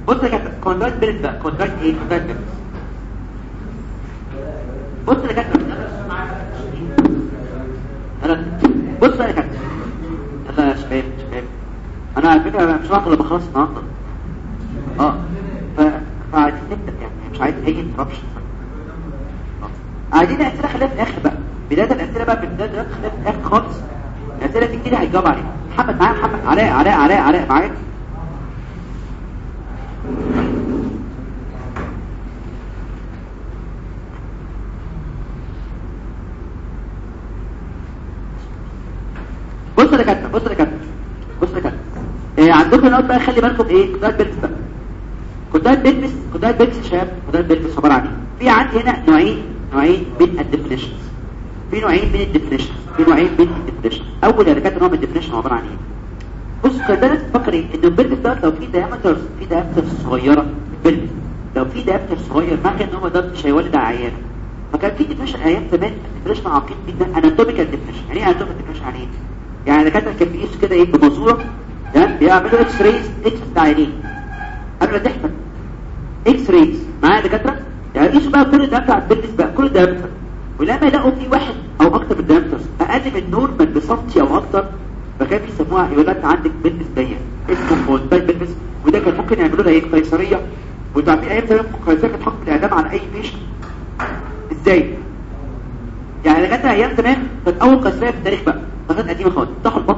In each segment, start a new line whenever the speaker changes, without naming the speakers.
بص يا كابتن كونتراكت بيلت بقى كونتراكت ايه كونتراكت بيلت بص يا كابتن انا بص يا كابتن يلا يا شباب شباب انا على فكره أنا مش هعرف الا بخلص النهارده اه ف... فعايزين نبدا يعني مش عايز اي انتربشن عايزين الاسئله خليها في الاخر بقى بدايه الاسئله بقى في بدايه الاسئله خليها في الاخر خالص الاسئله دي كده هيجاوب عليها محمد معايا محمد علاء علاء علاء علاء معايا بص يا كابتن بص يا كابتن بص يا كابتن إيه عندكم نقط بقى خلي بالكم ايه كودات بيلبس بقى كودات بيلبس كودات بيلبس يا شباب كودات بيلبس عباره عن ايه في عندي هنا نوعين نوعين من الديفينيشنز في نوعين من الديفينيشنز في نوعين من الديفينيشن اول يا كابتن نوع من الديفينيشن عباره عن ايه بص خلينا تفكر ايه ان البيلبس ده لو في دايمتر في دايمتر صغيره البيلبس لو في دايمتر صغير معنى ان هو ده مش هيولد عيان فكان في ديفينيشن ايام زمان ديفينيشن عقيم جدا اناتوميكال ديفينيشن يعني ايه اناتوميكال ديفينيشن يعني ايه يعني الدكاتره كان بيقيسوا كده ايه بمنظوره تمام بيعملوا اكس رايز اكس بتاع عينيه قبل ما تحمل اكس رايز معايا يا دكاتره يعني يقيسوا بقى كل ده بتاع البيلبس بقى كل دايمتر ولما يلاقوا في واحد او اكتر من دايمترز اقل من نورمال بسنتي او اكتر فكان بيسموها يقول لك عندك بيلبس ضيق اسمه فولتاج بيلبس وده كان ممكن يعملوا لها ايه قيصريه وانتوا عارفين ايام زمان القيصريه كانت حكم الاعدام على اي بيشنت ازاي يعني لغايه ايام زمان كانت اول قيصريه في التاريخ بقى قصات قديمه خالص تفتحوا البطن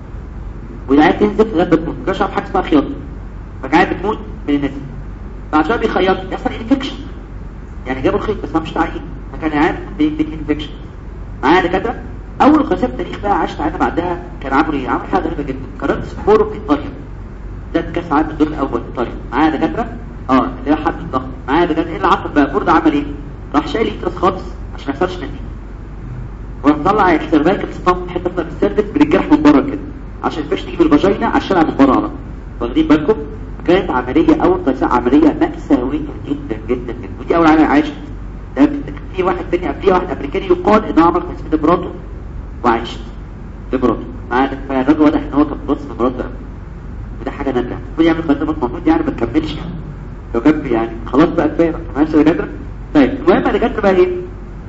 والعيال تنزف لغايه بتموت ما كانش عارف حاجه اسمها خياطه فكانت بتموت من النزف بعد شويه بيخيط يحصل انفكشن يعني جابوا الخيط بس ما مش تعقيد فكان العيال انفكشن معايا دكاتره اول قيصريه في التاريخ بقى عاشت عيادة بعدها كان عمرو ايه عمرو حاجه غريبه جدا قررت سبورو في ايطاليا ده كاس عالم الدور الاول في ايطاليا معايا دكاتره اه اللي هو حد الضغط معايا دكاتره ايه اللي حصل بقى بورد عمل ايه راح شايل يترس خالص عشان ما يحصلش نتيجه ونطلع السيرفايكال ستامب حته من السيرفكس بالجرح من بره كده عشان الفيش تيجي من الفاجينا على الشارع من بره على واخدين بالكم كانت عمليه اول قيصريه عمليه مأساويه جدا جدا جدا ودي اول عمليه عاشت ده في واحد تاني في واحد امريكاني يقال انه عمل قيصريه لمراته وعاشت لمراته معانا فالراجل واضح ان هو كان بص لمراته وده حاجه نادره المفروض يعمل قيصريه المفروض يعني ما تكملش يعني لو كان يعني خلاص بقى كفايه ماشي يا دكاتره طيب المهم يا دكاتره بقى ايه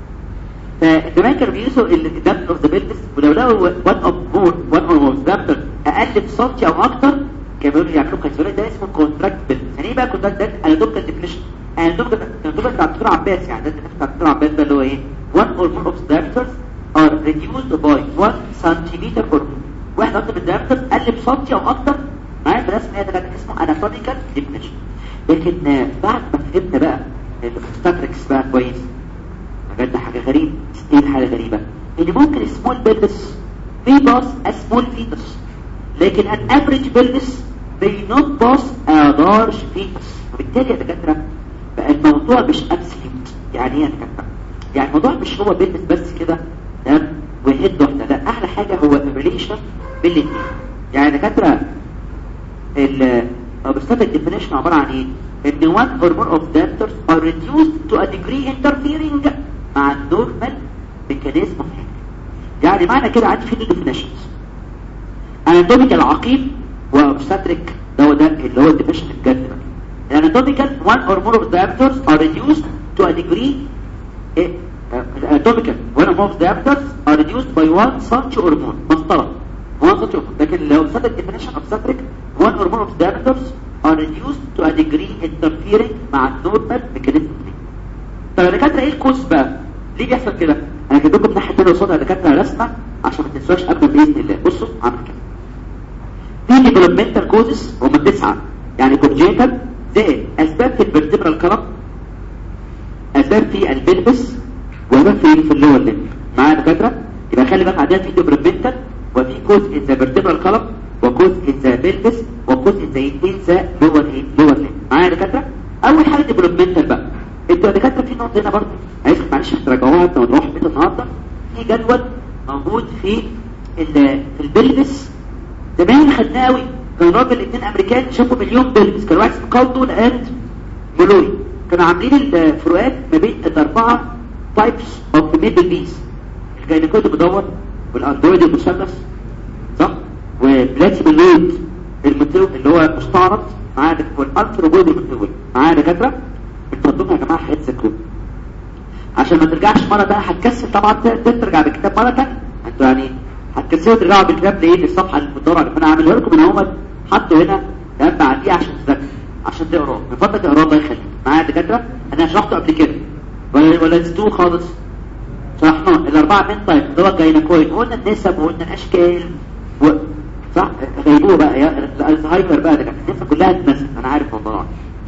فزمان كانوا بيقيسوا الدم اوف ذا بيلبس ولو لقوا وان اوف مور وان اوف دامتر اقل بسنتي او اكتر كانوا بيقولوا يعملوا قيصريه ده اسمه كونتراكت بيلبس يعني ايه بقى كونتراكت ده اناتوميكال ديفينيشن اناتوميكال اناتوميكال بتاع الدكتور عباس يعني ده بتاع الدكتور عباس ده اللي هو ايه وان اور مور اوف diameters are reduced by 1 centimeter or more واحد اكتر من diameters اقل بسنتي او اكتر معايا في رسم ده اسمه اناتوميكال ديفينيشن لكن بعد ما فهمنا بقى الاوبستاتريكس بقى كويس بجد حاجة غريبة ايه حاجة غريبة ان ممكن سمول بيلبس في باس سمول فيتس لكن ان افريج بيلبس may not pass a large fetus وبالتالي يا دكاترة بقى الموضوع مش absolute يعني ايه يا دكاترة يعني الموضوع مش هو بيلبس بس كده تمام وهيد واحدة لا احلى حاجة هو الريليشن بين الاثنين يعني يا دكاترة الاوبستاتيك ديفينيشن عبارة عن ايه ان one or more of dampers are reduced to a degree interfering مع النورمال ميكانيزم اوف يعني معنى كده عندي في ديفينيشنز اناتوميكال عقيم واوبستاتريك ده هو ده اللي هو الديفينيشن الجد الاناتوميكال one or more of diameters are reduced to a degree anatomical one or more of diameters are reduced by 1 cm or more مسطرة 1 cm or more لكن لو obstetric definition obstetric one or more of diameters are reduced to a degree interfering مع النورمال ميكانيزم طب يا دكاتره ايه الكوز بقى ليه بيحصل كده انا كاتب لكم ناحيه ثانيه قصادها دكاتره رسمه عشان ما تنسوش ابدا باذن الله بصوا عامل كده في ديفلوبمنتال كوزز هم تسعه يعني كونجيتال زائد اسباب في الفيرتبرال كلام اسباب في البلبس واسباب في في اللور ليمب معايا يا دكاتره يبقى خلي بالك عندنا في ديفلوبمنتال وفي كوز ان ذا فيرتبرال كلام وكوز ان ذا بلبس وكوز ان ذا ان ذا لور ايه لور ليمب معايا يا دكاتره اول حاجه ديفلوبمنتال بقى انتوا يا دكاتره في نقطه هنا برضه عايز معلش تراجعوها انت ونروح بيت النهارده في جدول موجود في في البلبس زمان خدناه قوي كان راجل اثنين امريكان شافوا مليون بلبس كان واحد اسمه كاردون اند مولوي كانوا عاملين الفروقات ما بين الاربعه تايبس اوف ميدل بيس الجاينيكويد المدور والاندرويد المثلث صح وبلاتي باللود المتلو اللي هو مستعرض معايا دكتور الانثروبويد والميثويد معايا دكاتره بتفضلوا يا جماعه حاجات ذكروا عشان ما ترجعش مره بقى هتكسل طبعا ترجع بالكتاب مره ثانيه انتوا يعني هتكسلوا ترجعوا بالكتاب لايه للصفحه المدوره اللي انا عاملها لكم ان هم حطوا هنا تمام بعديه عشان تذاكروا عشان تقراه من فضلك اقراه الله يخليك معايا دكاتره انا شرحته قبل كده ولا ولا نسيتوه خالص شرحناه الاربعه من طيب اللي هو الجاينكويد قلنا النسب وقلنا الاشكال و... صح غيبوه بقى يا الزهايمر بقى ده كانت النسب كلها اتنست انا عارف والله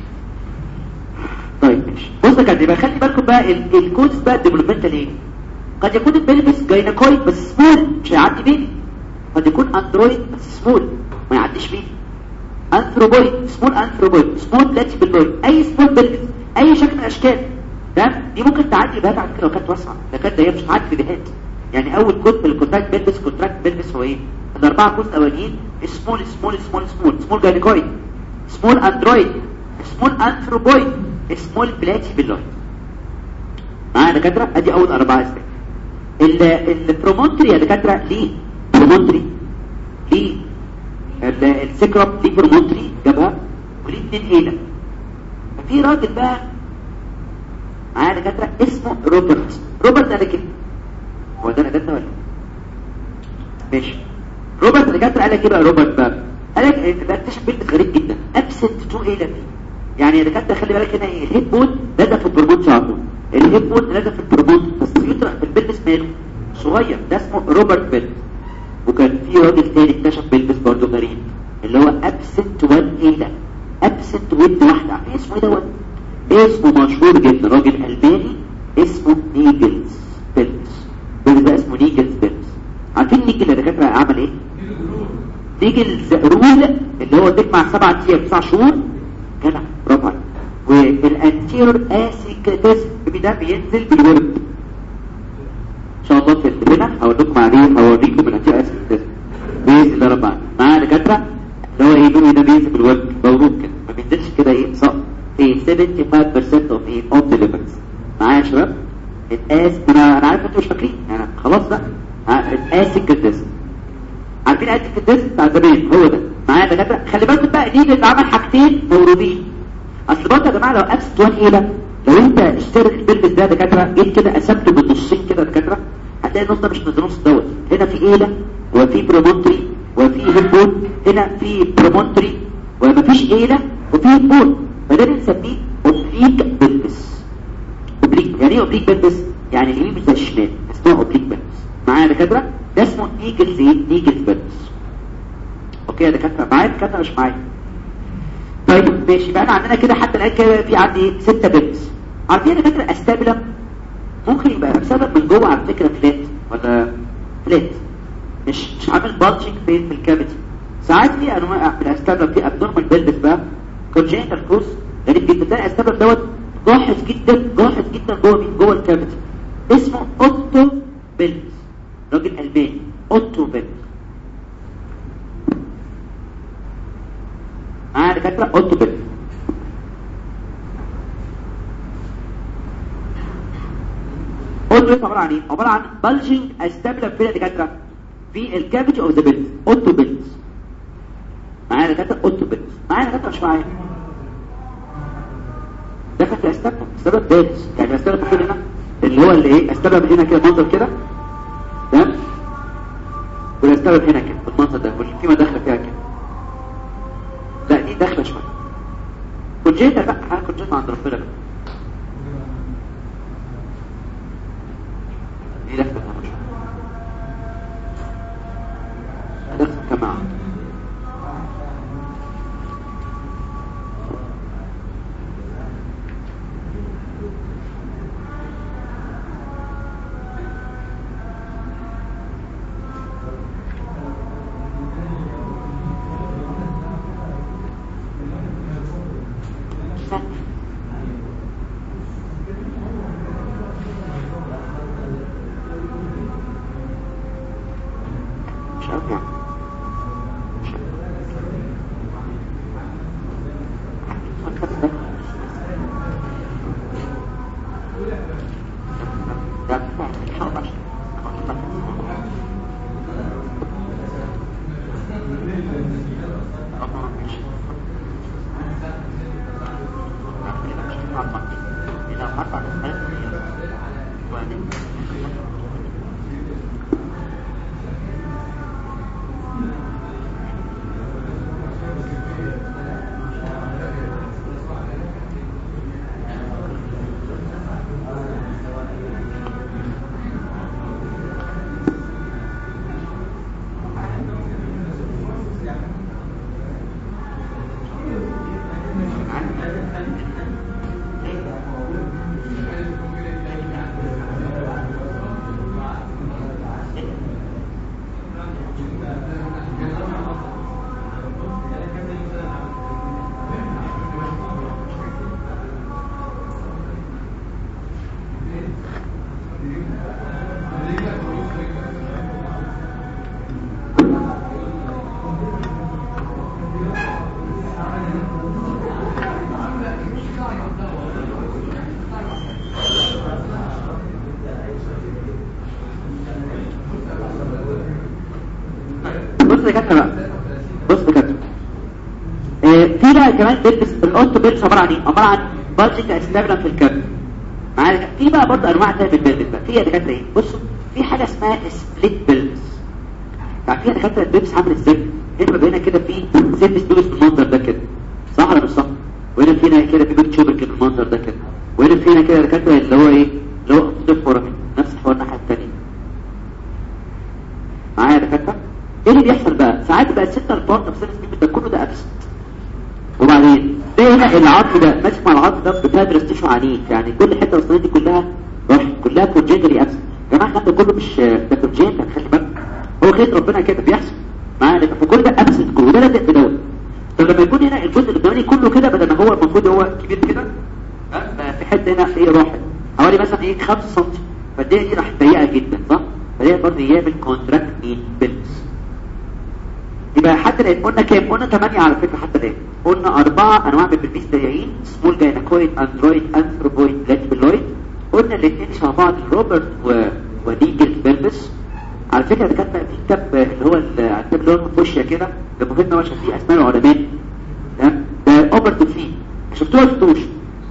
طيب ماشي بص يا كده يبقى خلي بالكم بقى الكودز بقى الديفلوبمنتال ايه قد يكون البيلبس جاينكويد بس سمول مش هيعدي بيبي قد يكون اندرويد بس سمول ما يعديش بيبي انثروبويد سمول انثروبويد سمول بلاتيبلويد اي سمول بيلبس اي شكل من الاشكال تمام دي ممكن تعدي بيها بعد كده لو كانت واسعه ده كانت هي مش هتعدي بيهات يعني اول كود في الكونتراكت بيلبس كونتراكت بيلبس هو ايه الاربعه كود الاولانيين سمول سمول سمول سمول سمول جاينكويد سمول اندرويد سمول انثروبويد سمول بلاتيبلويد معايا دكاتره ادي اول اربعه اسماء البرومونتري يا دكاتره ليه برومونتري ليه السكرب ليه برومونتري جابها وليه اتنين ايلة ففي راجل بقى معايا دكاتره اسمه روبرت روبرت ده كده هو ده ده ولا ماشي روبرت دكاتره قال لك ايه بقى روبرت بقى قال لك ده اكتشف بنت غريب جدا ابسنت تو ايلة فيه يعني يا دكاتره خلي بالك هنا ايه الهيد بون لازق في البرومونت على طول الهيب بون لازق في البرومونت بس يطرق في البلبس ماله صغير ده اسمه روبرت بيل وكان في راجل تاني اكتشف بيلبس برضه غريب اللي هو ابسنت وان ايلا ابسنت ود واحده عارفين اسمه ايه دوت اسمه مشهور جدا راجل الباني اسمه نيجلز بيلبس بيلبس ده اسمه نيجلز بيلبس عارفين نيجل يا دكاتره عمل ايه نيجلز رول اللي هو تجمع سبعة ايام تسع شهور جدع برافو عليك والانتيرور اسيكليتس ده بينزل بالورد ان شاء الله في البنا هقول لكم عليه هوريكم الانتيرور اسيكليتس بينزل ده ربع معاه دكاتره اللي هو ايه بيقولوا ده بينزل بالورد مورود كده ما بينزلش كده ايه صح في 75% اوف ايه اوف ذا ليفرز معايا يا شباب الاسك انا انا عارف انتوا مش فاكرين يعني خلاص بقى الاسيكليتس عارفين الاسيكليتس بتاع زمان هو ده معايا دكاتره خلي بالكم بقى دي اللي عمل حاجتين مورودين اصل برضه يا جماعه لو ابسط وان ايه ده لو انت اشترك البلبس ده دكاتره جيت كده قسمته بالنصين كده دكاتره هتلاقي النص ده مش من النص دوت هنا في ايله وفي برومونتري وفي هيبون هنا في برومونتري ومفيش ايله وفي هيبون فده بنسميه اوبليك بلبس اوبليك يعني ايه اوبليك بلبس يعني اليمين مش زي الشمال اسمه اوبليك بلبس معايا يا دكاتره ده اسمه نيجلز ايه نيجلز بلبس اوكي يا دكاتره معايا دكاتره مش معايا طيب ماشي بقى عندنا كده حتى الان كده في عندي ستة بيتس عارفين يا فكره استابلم ممكن يبقى بسبب من جوه على فكره فلات ولا فلات مش مش عامل بادجنج فين في الكافيتي ساعات في انواع من الاستابلم في ابنورمال بيلدس بقى كونجنتال كروس غريب جدا تلاقي الاستابلم دوت جاحظ جدا جاحظ جدا جوه مين جوه الكافيتي اسمه اوتو بيلدس راجل الباني اوتو بيلدس معايا دكاتره اوتو بيلدس اوتو عباره عن ايه عباره عن بلجنج استابلم فين يا دكاتره في الكافيتي اوف ذا بيلدس اوتو بيلدس معايا دكاتره اوتو بيلدس معايا دكاتره مش معايا ده كان في استابلم استابلم بيلدس يعني استابلم فين هنا اللي هو اللي ايه استابلم هنا كده منظر كده تمام والاستابلم هنا كده بالمنظر ده في مداخله فيها كده لا دي داخله شويه كونجيتا بقى حاجه كونجيتا عند ربنا بقى دي داخله كمان شويه داخله كمان مش عارف يعني يا كابتن بقى بص يا كابتن آه، في بقى كمان بيلبس الاوتو بيلبس عباره عن ايه عباره عن بادجت استابلم في الكابتن معايا في بقى برضه انواع تانية من البيلبس بقى في يا دكاتره ايه بصوا في حاجه اسمها سبليت بيلبس عارفين يا دكاتره البيلبس عامل ازاي هنا هنا كده في سيلبس بيلبس بالمنظر ده كده صح ولا مش صح وهنا فينا كده في بيت شوبر كده بالمنظر ده كده وهنا فينا كده دكاتره اللي هو ايه اللي هو خطوط ورا كده نفس الحوار الناحيه الثانيه معايا يا دكاتره ايه اللي بيحصل بقى ساعات بقى الستة البارت اوف سيلز ده كله ده ابسط وبعدين ده هنا العظم ده ماسك مع العظم ده بتدرس تشو عنيف يعني كل حته الوسطانيه دي كلها راح كلها كونجنتالي ابسط يا جماعه الكلام ده كله مش ده كونجنتال خلي بالك هو خير ربنا كده بيحصل معايا فكل ده ابسط كله وده لازق في دوت طب لما يكون هنا الجزء القداماني كله كده بدل ما هو المفروض هو كبير كده ها، بقى في حته هنا ايه راحت حوالي مثلا ايه 5 سم فالدنيا دي راح ضيقه جدا صح فدي برضه يعمل كونتراكت مين بيلبس يبقى حتى الان قلنا كام قلنا 8 على فكره حتى الان قلنا اربعه انواع من البلبيس ضيقين سمول جاينكويد اندرويد انثروبويد لاتيبلويد قلنا الاثنين شبه بعض روبرت و... ونيجل بيلبس على فكره ده كان في كتاب اللي هو ال- الكتاب اللي هو فوشيا كده ده مهم ان هو عشان فيه اسماء العلماء تمام ده اوبرت فيه شفتوه ولا شفتوش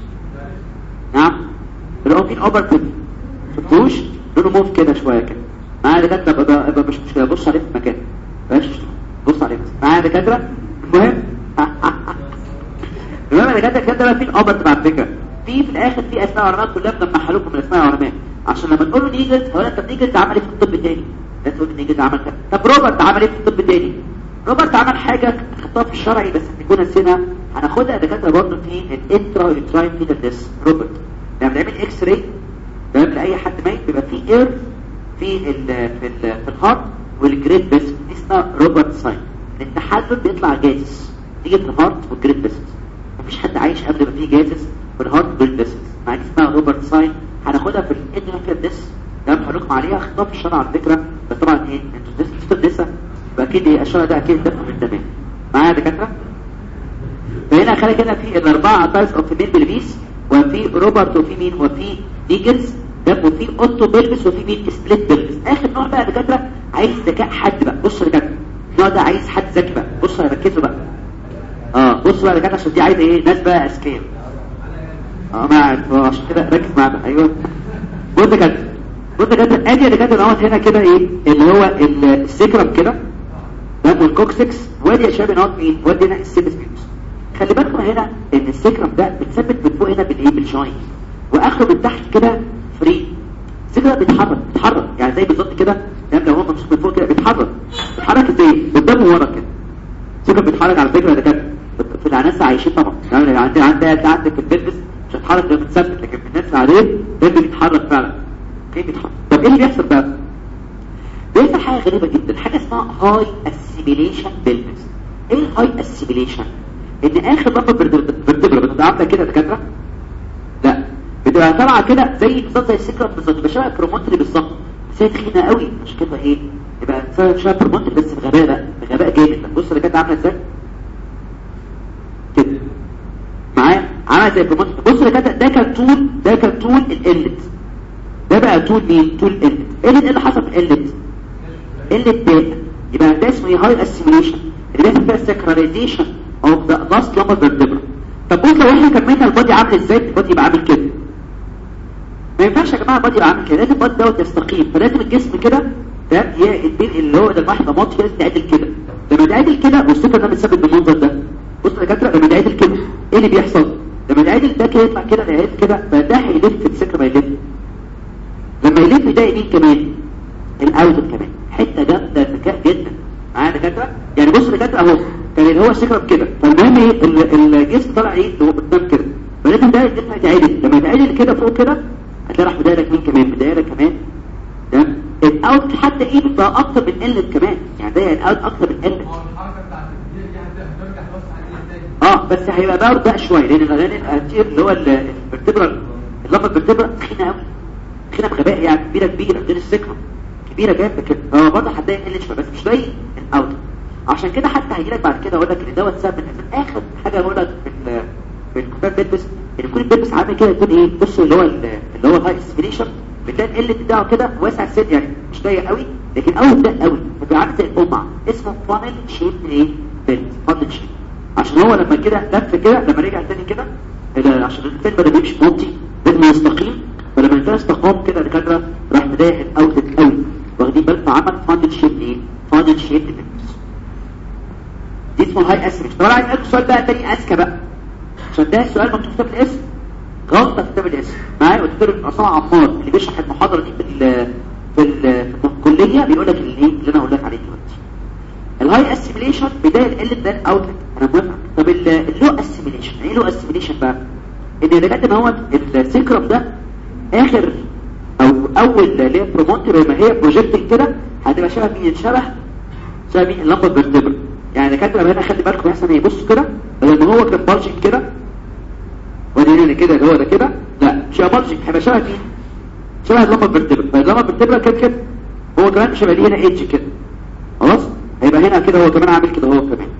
نعم اللي هو فين اوبرت شفتوش لونه موف كده شويه كده معايا دكاتره بقى بقى مش مشكله بص عليه في مكان بلاش بص عليه بس معايا دكاتره المهم المهم يا دكاتره الكلام ده بقى فين اوبرت على فكره في في الاخر في اسماء علماء كلها بنمحى لكم من اسماء العلماء عشان لما تقول له نيجلز هو انت نيجلز عمل ايه في الطب التاني لا تقول لي نيجلز عمل كده طب روبرت عمل ايه في الطب التاني روبرت عمل حاجه خطها في الشرعي بس نكون نسينا هناخدها يا دكاتره برضه في الانترا يوتراين فيتال روبرت لما بنعمل اكس راي تمام لاي حد ميت بيبقى فيه اير في ال في ال في الهارت والجريد بس دي اسمها روبرت ساين التحلل بيطلع جازس تيجي في الهارت والجريد بس مفيش حد عايش قبل ما فيه جازس في الهارت والجريد بس مع دي اسمها روبرت ساين هناخدها في الانترفير ديس تمام هنحكم عليها خطاب في الشرع على فكره بس طبعا ايه انتوا ديس الدسه فاكيد ايه الشرع ده اكيد دفع من الدماغ معايا يا دكاتره فهنا خلي كده في الاربعه تايبس اوف ميل بلبيس وفي روبرت وفي مين وفي نيجلز ده وفي اوتو بيلبس وفي مين سبليت بيلبس اخر نوع بقى يا دكاتره عايز ذكاء حد بقى بصوا يا دكاتره النوع ده عايز حد ذكي بقى بصوا ركزوا بقى اه بصوا بقى يا دكاتره عشان دي عايزه ايه ناس بقى اذكياء اه ما عارف آه، عشان كده ركز معايا بقى ايوه بص يا دكاتره بص يا دكاتره ادي يا دكاتره اهوت هنا كده ايه اللي هو ال- السكرم كده ده والكوكسكس وادي يا شباب اهوت مين وادي هنا السيبس بيوس خلي بالكم هنا ان السكرم ده بتثبت من فوق هنا بالايه بالجوينت واخره من تحت كده فري السكرم بيتحرك بيتحرك يعني زي بالظبط كده يعني لو هو ممسوك من فوق كده بيتحرك بيتحرك ازاي قدام وورا كده السكرم بيتحرك على فكره ده كده في الناس عايشين طبعا يعني عندي عندي عندك في البيزنس مش هتحرك ده متثبت لكن في الناس العاديه ده بيتحرك فعلا كيف بيتحرك طب ايه اللي بيحصل بقى بيحصل حاجه غريبه جدا حاجه اسمها هاي اسيميليشن بيلبس ايه الهاي اسيميليشن ان اخر لمبه فيرتبرا بتبقى عامله كده يا دكاتره لا بتبقى طالعه كده زي بالظبط زي السكره بالظبط يبقى شبه برومونتري بالظبط بس هي تخينه قوي مش كده ايه يبقى شبه شبه برومونتري بس بغباء بقى بغباء جامد بقى. بص اللي كانت عامله ازاي كده معايا عامله زي برومونتري بص اللي كانت ده كان طول ده كان طول الالت ده بقى طول مين طول الالت ايه اللي- إيه اللي حصل في الالت قله داء يبقى ده اسمه ايه هاي اسيميليشن اللي بيحصل فيها سكراليزيشن اوف ذا لاست لمبر فيرتبرا طب بص لو احنا كملنا البادي عامل ازاي البادي يبقى عامل كده ما ينفعش يا جماعه البادي يبقى عامل كده لازم البادي دوت يستقيم فلازم الجسم كده تمام هي البين اللي هو ده الواحد ماط لازم يعدل كده لما يتعدل كده والسكر ده متثبت بالمنظر ده بص يا دكاتره لما يتعدل كده ايه اللي بيحصل لما يتعدل ده كده يطلع كده يعدل كده فده هيلف السكر ما يلف لما يلف ده يمين كمان الاوزن كمان حته جامده ذكاء جدا معايا دكاتره يعني بص دكاتره اهو كان اللي هو السكرم كده فالمهم ايه ال- الجسم طالع ايه اللي هو قدام كده فلازم ده الجسم يتعدل لما يتعدل كده فوق كده هتلاقي راح مدايرك مين كمان مدايرك كمان تمام الاوت حتى ايه بقى اكتر من قله كمان يعني ده الاوت اكتر من قله
الحركه بتاعت دي دي هترجع بس عليها تاني
اه بس هيبقى بقى بقى شويه لان الاغاني الانتير اللي هو الفرتبرا اللمبه الفرتبرا تخينه قوي تخينه بغباء يعني كبيره كبيره غير السكره كبيره جامده كده اه برضه هتلاقي قله شويه بس مش زي الاوت عشان كده حتى هيجي لك بعد كده اقول لك ان دوت سبب من أسباب- اخر حاجه اقول لك في ال- في الكتاب بيلبس ان يكون البيلبس عامل كده يكون ايه بص اللي هو ال- اللي هو هاي اسبريشن بتلاقي القلة بتاعه كده واسع السن يعني مش ضيق قوي لكن اول ده قوي فبيبقى عامل زي القمع اسمه فانل شيب ايه بيلت فانل شيب عشان هو لما كده لف كده لما رجع تاني كده ال- عشان الفيلم بدأ بيمشي موطي بدأ مستقيم فلما انتهى استقام كده الكاميرا راح مضايق الاوتلت قوي واخدين بالكم عمل فانل شيب ايه فانل شيب بيلت دي اسمه هاي اسمش طبعا عايز اسالك سؤال بقى تاني اذكى بقى عشان ده السؤال مكتوب في كتاب الاسم غلطه في كتاب الاسم معايا دكتور عصام عمار اللي بيشرح المحاضره دي في ال في ال في الكليه بيقول لك اللي اللي انا هقول لك عليه دلوقتي الهاي اسيميليشن بدايه ال ده الاوتلت انا موافق طب ال- اللو اسيميليشن ايه لو اسيميليشن بقى ان لغايه ما هو السكرم ده اخر او اول اللي هي برومونتر لما هي بروجكتنج كده هتبقى شبه مين شبه شبه مين اللمبه بالتبر يعني كاتب هنا خلي بالكم يحسن ايه بص كده بدل ما هو كان بارجنج كده ودي هنا كده اللي هو ده كده لا مش هيبقى بارجنج هيبقى شبه مين شبه اللمبه بالتبر فاللمبه بالتبر كده كده هو كمان مش هيبقى ليه هنا ايدج كده خلاص هيبقى هنا كده هو كمان عامل كده هو كمان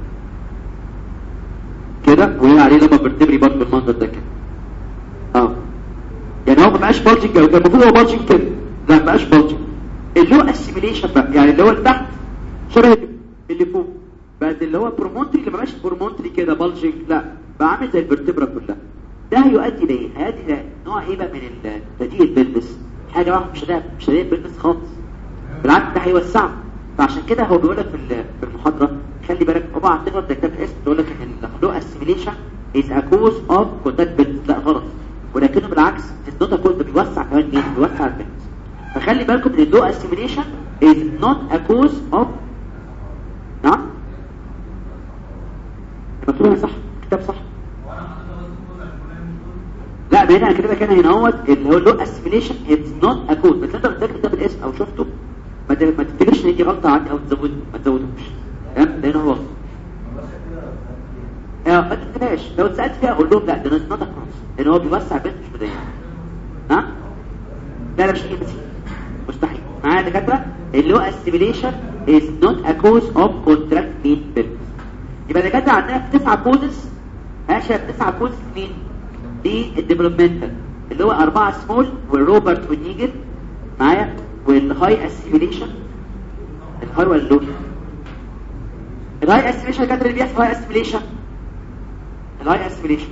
كده وهنا عليه لمبه بالتبري برضه بالمنظر ده كده اه يعني هو ما بقاش بولجنج او كان المفروض هو بولجنج كده لا ما بقاش بولجنج اللي هو اسيميليشن بقى يعني اللي هو اللي تحت شبه اللي فوق بقى اللي هو برومونتري اللي ما بقاش برومونتري كده بولجنج لا بقى عامل زي الفرتبرا كلها ده هيؤدي لايه هيؤدي الى نوع ايه بقى من التضييق البلبس حاجه واحده مش هتلاقي مش هتلاقي البلبس خالص بالعكس ده هيوسعه فعشان كده هو بيقول لك في ال- في المحاضره خلي بالك اوعى تغلط ده كتاب الاسم بيقول لك ان اللو اسيميليشن از ا كوز اوف كونتاكت بيلبس لا غلط ولكنه بالعكس الدوتا كود ده بيوسع كمان مين بيوسع البلبس فخلي بالكم ان اللو اسيميليشن از نوت ا كوز اوف نعم مكتوبها صح كتاب صح لا ما هنا انا كاتبها كان هنا اهوت اللي هو اللو اسيميليشن اتس نوت ا كود بس انت بتذاكر كتاب الاسم او شفته ما ت- ما تفتكرش ان دي غلطه عندي او تزود ما تزودهوش تمام لان هو اه ما تكتبهاش لو اتسالت فيها اقول لهم لا ده نوت ا كود لان هو بيوسع بنت مش مضايق ها لا لا مش كلمتي مستحيل معايا يا دكاتره اللي هو اسيميليشن از نوت ا كوز اوف كونتراكت مين بيلبس يبقى دكاتره عندنا تسعة كوزز ماشي تسعة كوزز مين دي الديفلوبمنتال اللي هو أربعة سمول والروبرت والنيجر معايا والهاي اسيميليشن الهاي ولا اللو الهاي اسيميليشن كانت اللي بيحصل هاي اسيميليشن الهاي اسيميليشن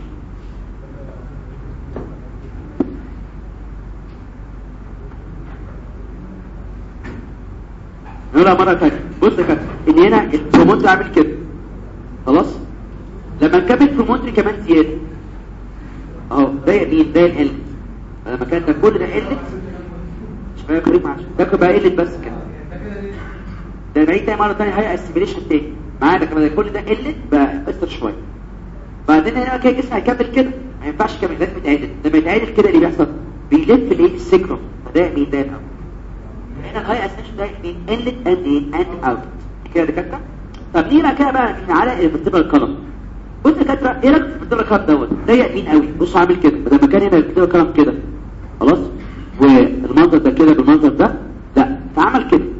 نقولها مرة تانية بص يا كابتن ان هنا البروموتر عامل كده خلاص لما نكمل بروموتري كمان زيادة اهو ده مين ده ال لما كان ده كل ده قلت مش فاهم قريب معاش ده كان بقى قلت بس كده ده بعيد تاني مرة تانية هي اسيميليشن تاني معايا ده كمان ده كل ده قلت بقى قصر شوية بعدين هنا كده الجسم هيكمل كده ما ينفعش يكمل لازم يتعدل لما يتعدل كده اللي بيحصل بيلف الايه السكرم فده مين ده الاول هنا الهاي اسيميليشن ده مين انلت اند ايه اند اوت كده يا دكاتره طب نيجي كده بقى على الفيرتيبرال القلم بص يا دكاتره ايه رايك في الفيرتيبرال القلم دوت ضيق مين قوي بص عامل كده بدل ما كان هنا الفيرتيبرال القلم كده خلاص والمنظر ده كده بالمنظر ده لا فعمل كده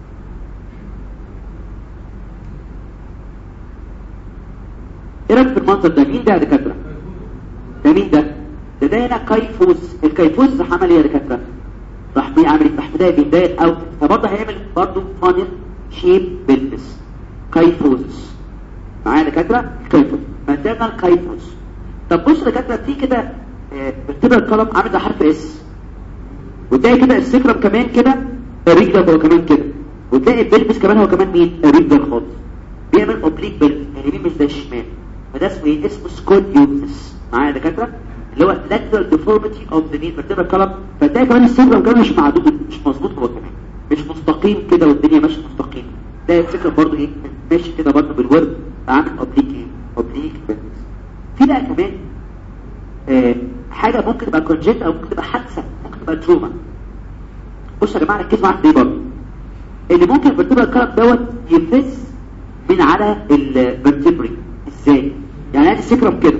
ايه رايك في المنظر ده مين ده يا دكاتره ده مين ده ده ده هنا كيفوز الكيفوز راح عمل ايه يا دكاتره راح بيعمل ايه راح بدايه بدايه اوت فبرضه هيعمل برضه فانل شيب بيلبس كيفوز معايا يا دكاتره كيفوز مثلا الكيفوز طب بص يا دكاتره في كده بتبقى القلم عامل زي حرف اس وتلاقي كده السكرم كمان كده الريجلر هو كمان كده وتلاقي البلبس كمان هو كمان مين الريجلر خالص بيعمل اوبليك بلبس اليمين مش زي الشمال فده اسمه ايه اسمه سكوت يوزس معايا يا دكاتره اللي هو lateral deformity of the knee vertebral column فتلاقي كمان السكرم كمان مش معدود مش مظبوط هو كمان مش مستقيم كده والدنيا ماشيه مستقيم ده السكرم برضه ايه ماشي كده برضه بالورد عامل اوبليك ايه اوبليك بلبس في بقى كمان آه حاجه ممكن تبقى كونجنت او ممكن تبقى حادثه ممكن تبقى تروما بصوا يا جماعه ركزوا معايا في دي برضه اللي ممكن الفرتبرال كلام دوت يفز من على الفرتبري ازاي يعني ادي السكرم كده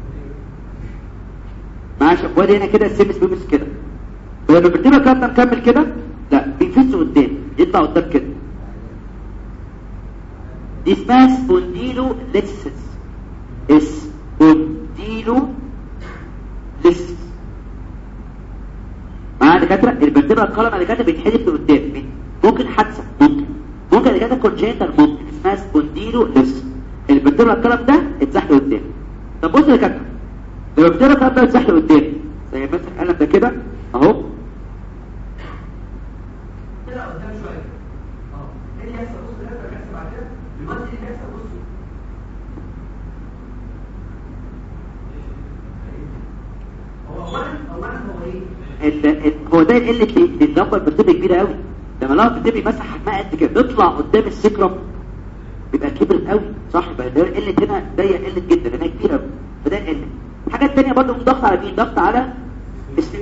ماشي وادي هنا كده السيمس بيبس كده ولما الفرتبرال كلام ده مكمل كده لا بيفز قدام يطلع قدام كده دي اسمها سبونديلو ليسس سبونديلو ليسس معايا دكاتره الفرتبرال كولم اللي كانت بيتحدف لقدام ممكن حادثه ممكن ممكن اللي كانت كونجنتال ممكن اسمها سبونديلو ليس الفرتبرال كولم ده اتزحلق لقدام طب بص يا كابتن لو الفرتبرال كولم ده اتزحلق لقدام زي مثلا القلم ده كده اهو
طلع قدام شويه اه ايه اللي يحصل بص ده بيحصل بعد كده دلوقتي اللي بيحصل بص هو اولا اولا هو ايه
ال- ال- هو ده يقل ليه لان اللمبه بتبقى كبيره قوي لما اللمبه بتبقى مسح حجمها قد كده بيطلع قدام السكرم بيبقى كبر قوي صح يبقى ده قلت هنا ده قلت جدا لانها كبيره قوي فده قلت الحاجه الثانيه برضه مش ضغط على مين ضغط على السكرم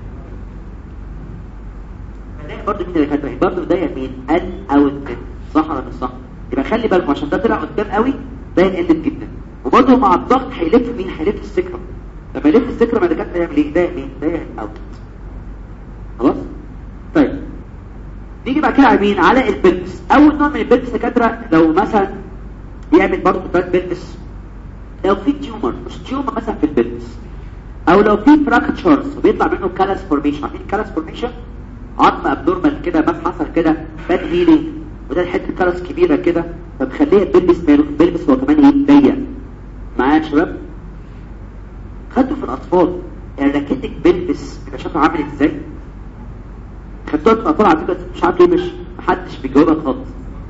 فده برضه مين اللي كاتبه برضه ده مين ال او التن صح ولا مش صح يبقى خلي بالكم عشان ده طلع قدام قوي ده قلت جدا وبرضه مع الضغط هيلف مين هيلف السكرم لما يلف السكرم اللي كاتبه يعمل ايه ده مين ده اوت خلاص طيب نيجي بعد كده على مين على البلبس اول نوع من البلبس يا دكاتره لو مثلا يعمل برضه بلاد بلبس لو في تيومر مش تيومر مثلا في البلبس او لو في فراكتشرز وبيطلع منه كالاس فورميشن عارفين كالاس فورميشن عظم ابنورمال كده ما حصل كده باد هيلينج وده حته كالاس كبيره كده فمخليه البلبس ماله البلبس هو كمان ايه ضيق معايا يا شباب خدوا في الاطفال الراكيتك بلبس بيبقى شكله عامل ازاي خدتوها في الاطفال على فكره مش عارف ليه مش محدش بيجاوبها خالص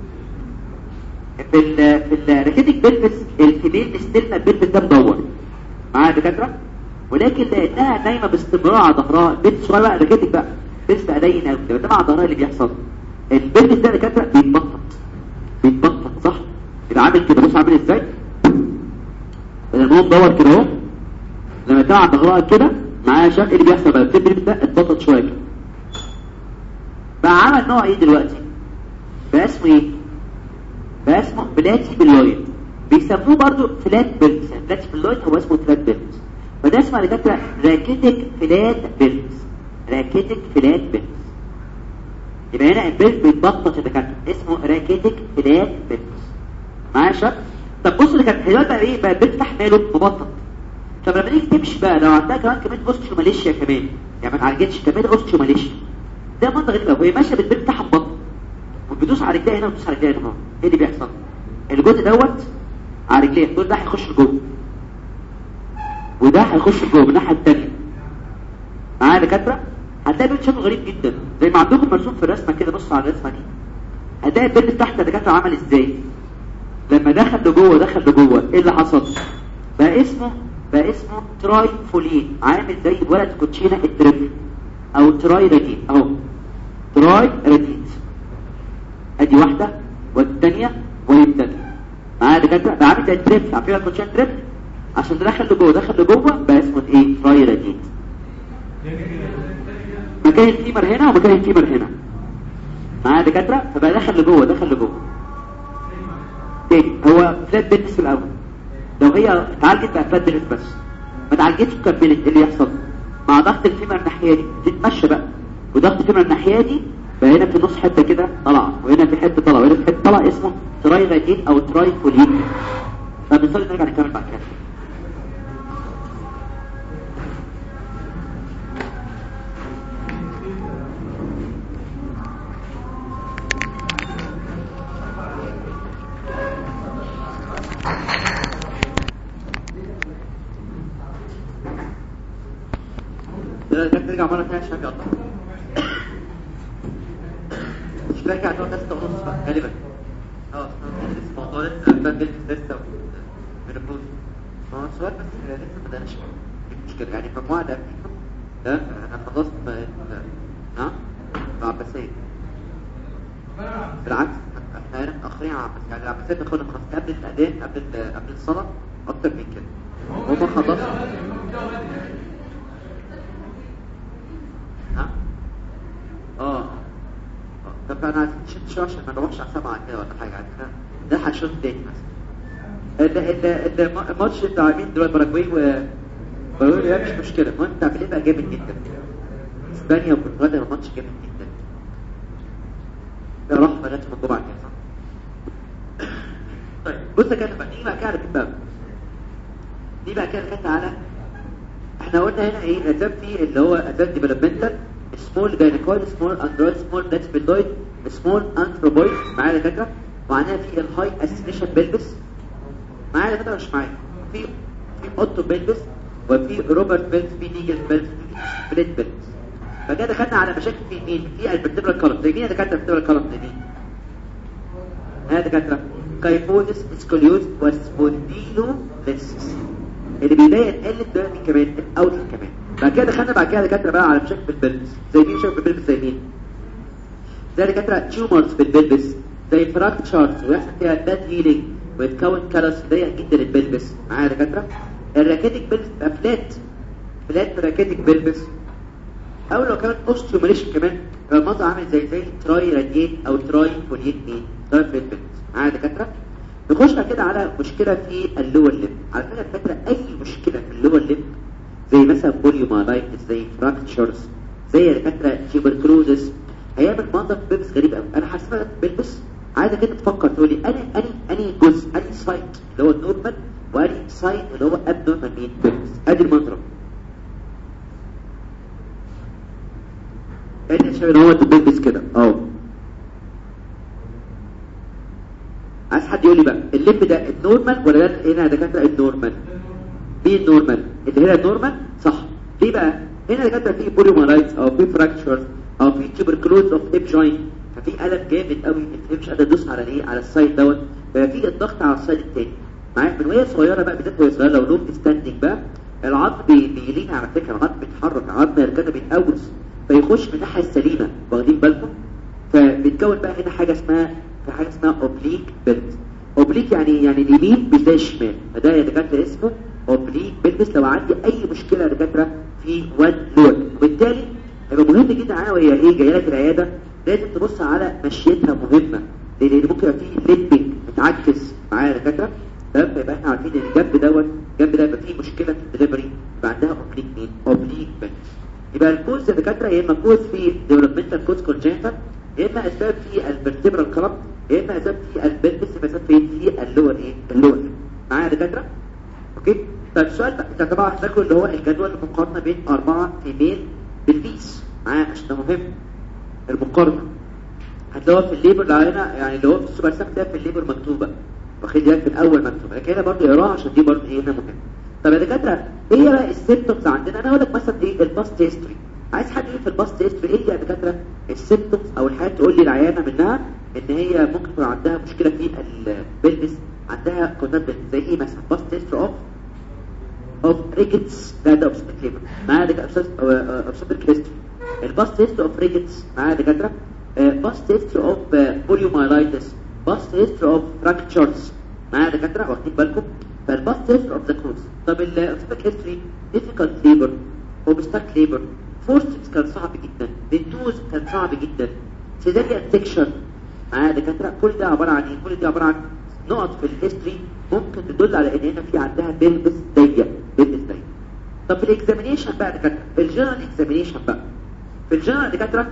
في ال في الراكيتك بلبس الفيميل ستيلنا البلبس ده مدور معايا يا دكاتره ولكن لانها نايمه باستمرار على ظهرها البنت صغيره بقى راكيتك بقى بس بقى ضيق قوي لما ده مع ظهرها اللي بيحصل البلبس ده يا دكاتره بيتبطط بيتبطط صح يبقى عامل كده بص عامل ازاي بدل ما هو مدور كده اهو لما تقع ظهرها كده معايا شكل اللي بيحصل بقى البلبس ده اتبطط شويه كده بقى عمل نوع ايه دلوقتي بقى اسمه ايه بقى اسمه بلاتي بلويد بيسموه برضو فلات بيلز يعني بلاتي بلويد هو اسمه فلات بيلز فده اسمه على فكره راكيتك فلات بيلز راكيتك فلات بيلز يبقى هنا البيلز بيتبطط يا دكاتره اسمه راكيتك فلات بيلز معايا يا شباب طب بص اللي كان دلوقتي بقى ايه بقى البيلز تحت ماله مبطط طب لما تيجي تمشي بقى لو عندها كمان كمان اوستيو ماليشيا كمان يعني ما اتعالجتش كمان اوستيو ماليشيا ده منطقه غريبه وهي ماشيه بالبيت بتاعها مبطن وبتدوس على رجليها هنا وبتدوس على رجليها هنا ايه اللي بيحصل الجزء دوت على رجليها الجزء ده هيخش لجوه وده هيخش لجوه من الناحيه الثانيه معايا يا دكاتره هتلاقي بيت شكله غريب جدا زي ما عندكم مرسوم في الرسمه كده بصوا على الرسمه دي هتلاقي البيت تحت يا دكاتره عمل ازاي لما دخل لجوه دخل لجوه ايه اللي حصل بقى اسمه بقى اسمه تراي فولين عامل زي ولد كوتشينه التريبل او تراي راديت اهو تراي راديت ادي واحدة والثانية والثانية معايا دكاترة ده عامل زي التريبل عارفين الكوتشين تريبل عشان دخل لجوه دخل لجوه بقى اسمه ايه تراي راديت مكان الفيمر هنا ومكان الفيمر هنا معايا دكاترة فبقى دخل لجوه دخل لجوه تاني هو فلات بيلبس في الاول لو هي اتعالجت بقى فلات بيلبس بس ما اتعالجتش وكملت ايه اللي يحصل مع ضغط الفيمر الناحيه دي تتمشى بقى وضغط الفيمر الناحيه دي بقى هنا في النص حته كده طالعه وهنا في حته طالعه وهنا في حته طالعه اسمه تراي غادين او تراي فولين طب نصلي نرجع نكمل بعد كده نرجع مرة ثانية عشان يقطع مش برجع تقعد ستة ونص بقى غالبا اه لسه موضوع لسه بندل لسه بنبروز هو السؤال بس لسه ما بدأناش دي مشكلة يعني المجموعة اللي قبليكم ده انا خلصت ب- ها مع عباسية بالعكس احنا هنا متأخرين على عباسية يعني العباسية بناخدها خلاص قبل الأذان قبل ال- قبل الصلاة أكتر من كده هما خلصوا ها؟ اه آه. طب انا عايزين نشد شويه عشان ما نروحش على سبعه كده ولا حاجه عندنا ده هشوف تاني مثلا ال- ال- ال- الماتش بتاع مين دلوقتي باراجواي و باراجواي ده مش مشكله المهم بتاع بيليه بقى جامد جدا اسبانيا وبرتغال ده ماتش جامد جدا ده راح بنات من الجمعه كده صح؟ طيب بص يا كده بقى نيجي بقى كده على الباب دي بقى كده كده على احنا قلنا هنا ايه اسباب في اللي هو اسباب ديفلوبمنتال سمول جاينكويد سمول اندرويد سمول بلاتسبيلويد سمول انثروبويد معايا يا دكاتره وعندنا في الهاي اسينيشن بيلبس معايا يا دكاتره مش معايا في في اوتو بيلبس وفي روبرت بيلز في نيجل بيلز في سبليت بيلز فكده دخلنا على مشاكل في مين في الفرتبرال كولم زي مين يا دكاتره الفرتبرال كولم زي مين ها يا دكاتره كايفوزس سكوليوز وسبونديلو ليسس اللي بيضايق القلب ده مين كمان الاوتل كمان بعد كده دخلنا بعد كده دكاتره بقى على مشاكل في البلبس زي مين شايف البلبس زي مين زي دكاتره تيومرز في البلبس زي فراكتشرز ويحصل فيها باد هيلينج ويتكون كالس ضيق جدا البلبس معايا يا دكاتره الراكيتك بلبس بقى فلات فلات راكيتك بلبس او لو كمان اوستيوماليشن كمان يبقى المنظر عامل زي زي تراي راديت او تراي فوليت مين تراي فوليت بلبس معايا يا دكاتره نخش بقى كده على مشكله في اللور ليب على فكره الفكره اي مشكله في اللور ليب زي مثلا بوليومالايتس زي فراكتشرز زي دكاتره تيوبركلوزس هيعمل منظر بيلبس غريب قوي انا حاسس بلبس عايزه كده تفكر تقول لي اني اني اني جزء اني سايت اللي هو النورمال واني سايت اللي هو اب نورمال مين بيلبس ادي المنظر ادي شايف ان هو بيلبس كده اهو عايز حد يقول لي بقى اللب ده النورمال ولا ده هنا دكاتره النورمال مين النورمال اللي هنا النورمال صح ليه بقى هنا دكاتره في بوليومالايتس او في فراكتشرز او في تيبركلوز اوف هيب جوينت ففي الم جامد قوي انت مش قادر تدوس على ايه على السايد دوت ففي الضغط على السايد التاني معايا من وهي صغيره بقى بالذات وهي صغيره لو لوب ستاندنج بقى العظم بي- بيلين على فكره العظم بيتحرك العظم كده بيتقوس فيخش من الناحيه السليمه واخدين بالكم فبيتكون بقى هنا حاجه اسمها في حاجه اسمها اوبليك بيلز اوبليك يعني يعني اليمين مش زي الشمال فده يا دكاتره اسمه اوبليك بيلز لو عندي اي مشكله يا دكاتره في وان لود وبالتالي هيبقى مهم جدا معانا وهي ايه جايه لك العياده لازم تبص على مشيتها مهمه لان ممكن يبقى فيه ليبنج متعكس معايا يا دكاتره تمام فيبقى احنا عارفين ان الجنب دوت الجنب ده يبقى فيه مشكله في الدليفري يبقى عندها اوبليك مين اوبليك بيلز يبقى الكوز يا دكاتره يا اما كوز في ديفلوبمنتال كوز كونجنتال يا اما اسباب في الفرتبرال كلب يا اما اسباب في البلبس يا اما اسباب في في اللور ايه اللور معايا يا دكاتره اوكي طيب السؤال بقى انت طبعا هتذاكروا اللي هو الجدول المقارنه بين اربعه فيميل بالفيس معايا عشان ده مهم المقارنه هتلاقوها في الليبر اللي علينا يعني اللي هو في السوبر ساب ده في الليبر مكتوبه واخد بالك في الاول مكتوبه لكن هنا برضه اقراها عشان دي برضه ايه هنا مهم طب يا دكاتره ايه بقى السيمبتومز عندنا انا هقول لك مثلا ايه الباست هيستوري عايز حد يقول في الباست هيستوري ايه يا دكاتره السيمبتومز او الحاجات تقول لي العيانه منها ان هي ممكن يكون عندها مشكله في البلبس عندها كونات زي ايه مثلا باست هيستوري اوف اوف ريجتس ده ده اوبستيك ليبر معايا دكاتره اوبستيك هيستوري الباست هيستوري اوف ريجتس معايا دكاتره باست هيستوري اوف بوليومايلايتس باست هيستوري اوف فراكتشرز معايا دكاتره واخدين بالكم فالباست هيستوري اوف ذا كروز طب الاوبستيك هيستوري ديفيكالت ليبر اوبستاك ليبر فورسبس كان صعب جدا بنتوز كان صعب جدا سيزاريان سيكشن معايا دكاتره كل ده عباره عن ايه كل ده عباره عن نقط في الهيستوري ممكن تدل على ان هنا في عندها بيلبس ضيق بيلبس ضيق طب في الاكزامينيشن بقى دكاتره الجنرال اكزامينيشن بقى في الجنرال دكاتره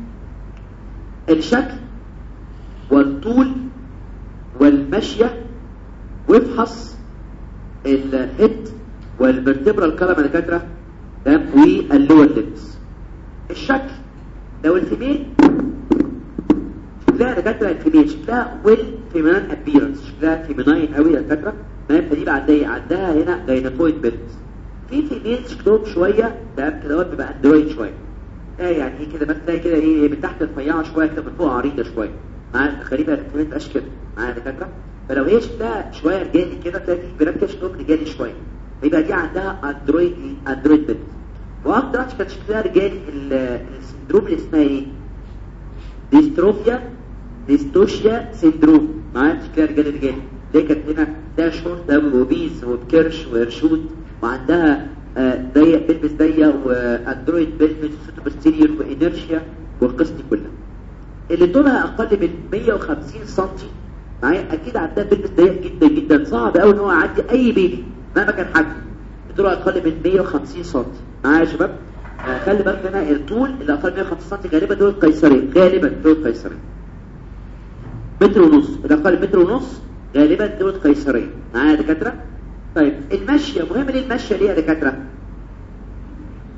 الشكل والطول والمشيه وافحص الهيد والفرتبرال كلام يا دكاتره تمام واللور ليبس الشكل لو الفيميل شكلها دكاتره الفيميل شكلها ويل فيمينان ابيرنس شكلها فيميناين قوي يا دكاتره تمام فدي بقى عندها عندها هنا جاينكويد بيلز في فيميل شكلهم شويه تمام كده هو بيبقى اندرويد شويه اه يعني ايه كده مثلا كده ايه من تحت رفيعه شويه كده من فوق عريضه شويه معايا غريبه الفيميل ما تبقاش كده معايا يا دكاتره فلو هي شكلها شويه رجالي كده تلاقي في بنات كده شكلهم رجالي شويه يبقى دي عندها اندرويد اندرويد بيلز واكتر واحده كانت شكلها رجالي ال- السندروم اللي اسمها ايه ديستروفيا ديستوشيا سيندروم معايا شكلها رجالي رجالي اللي كانت هنا ده شورت قوي وبيز وبكرش وقرشود وعندها آه، ضيق بلبس ضيق واندرويد بلبس وسوبرستيريور وانيرشيا والقصه دي كلها اللي طولها اقل من 150 سم معايا اكيد عندها بلبس ضيق جدا جدا صعب قوي ان هو يعدي اي بيبي مهما كان حجمه طولها اقل من 150 سم معايا يا شباب آه، خلي بالك هنا الطول اللي اقل من 150 سم غالبا دول قيصرين غالبا دول قيصرين متر ونص اللي اقل من متر ونص غالبا دول قيصرين معايا يا دكاتره طيب المشيه مهم ليه المشيه ليه يا دكاتره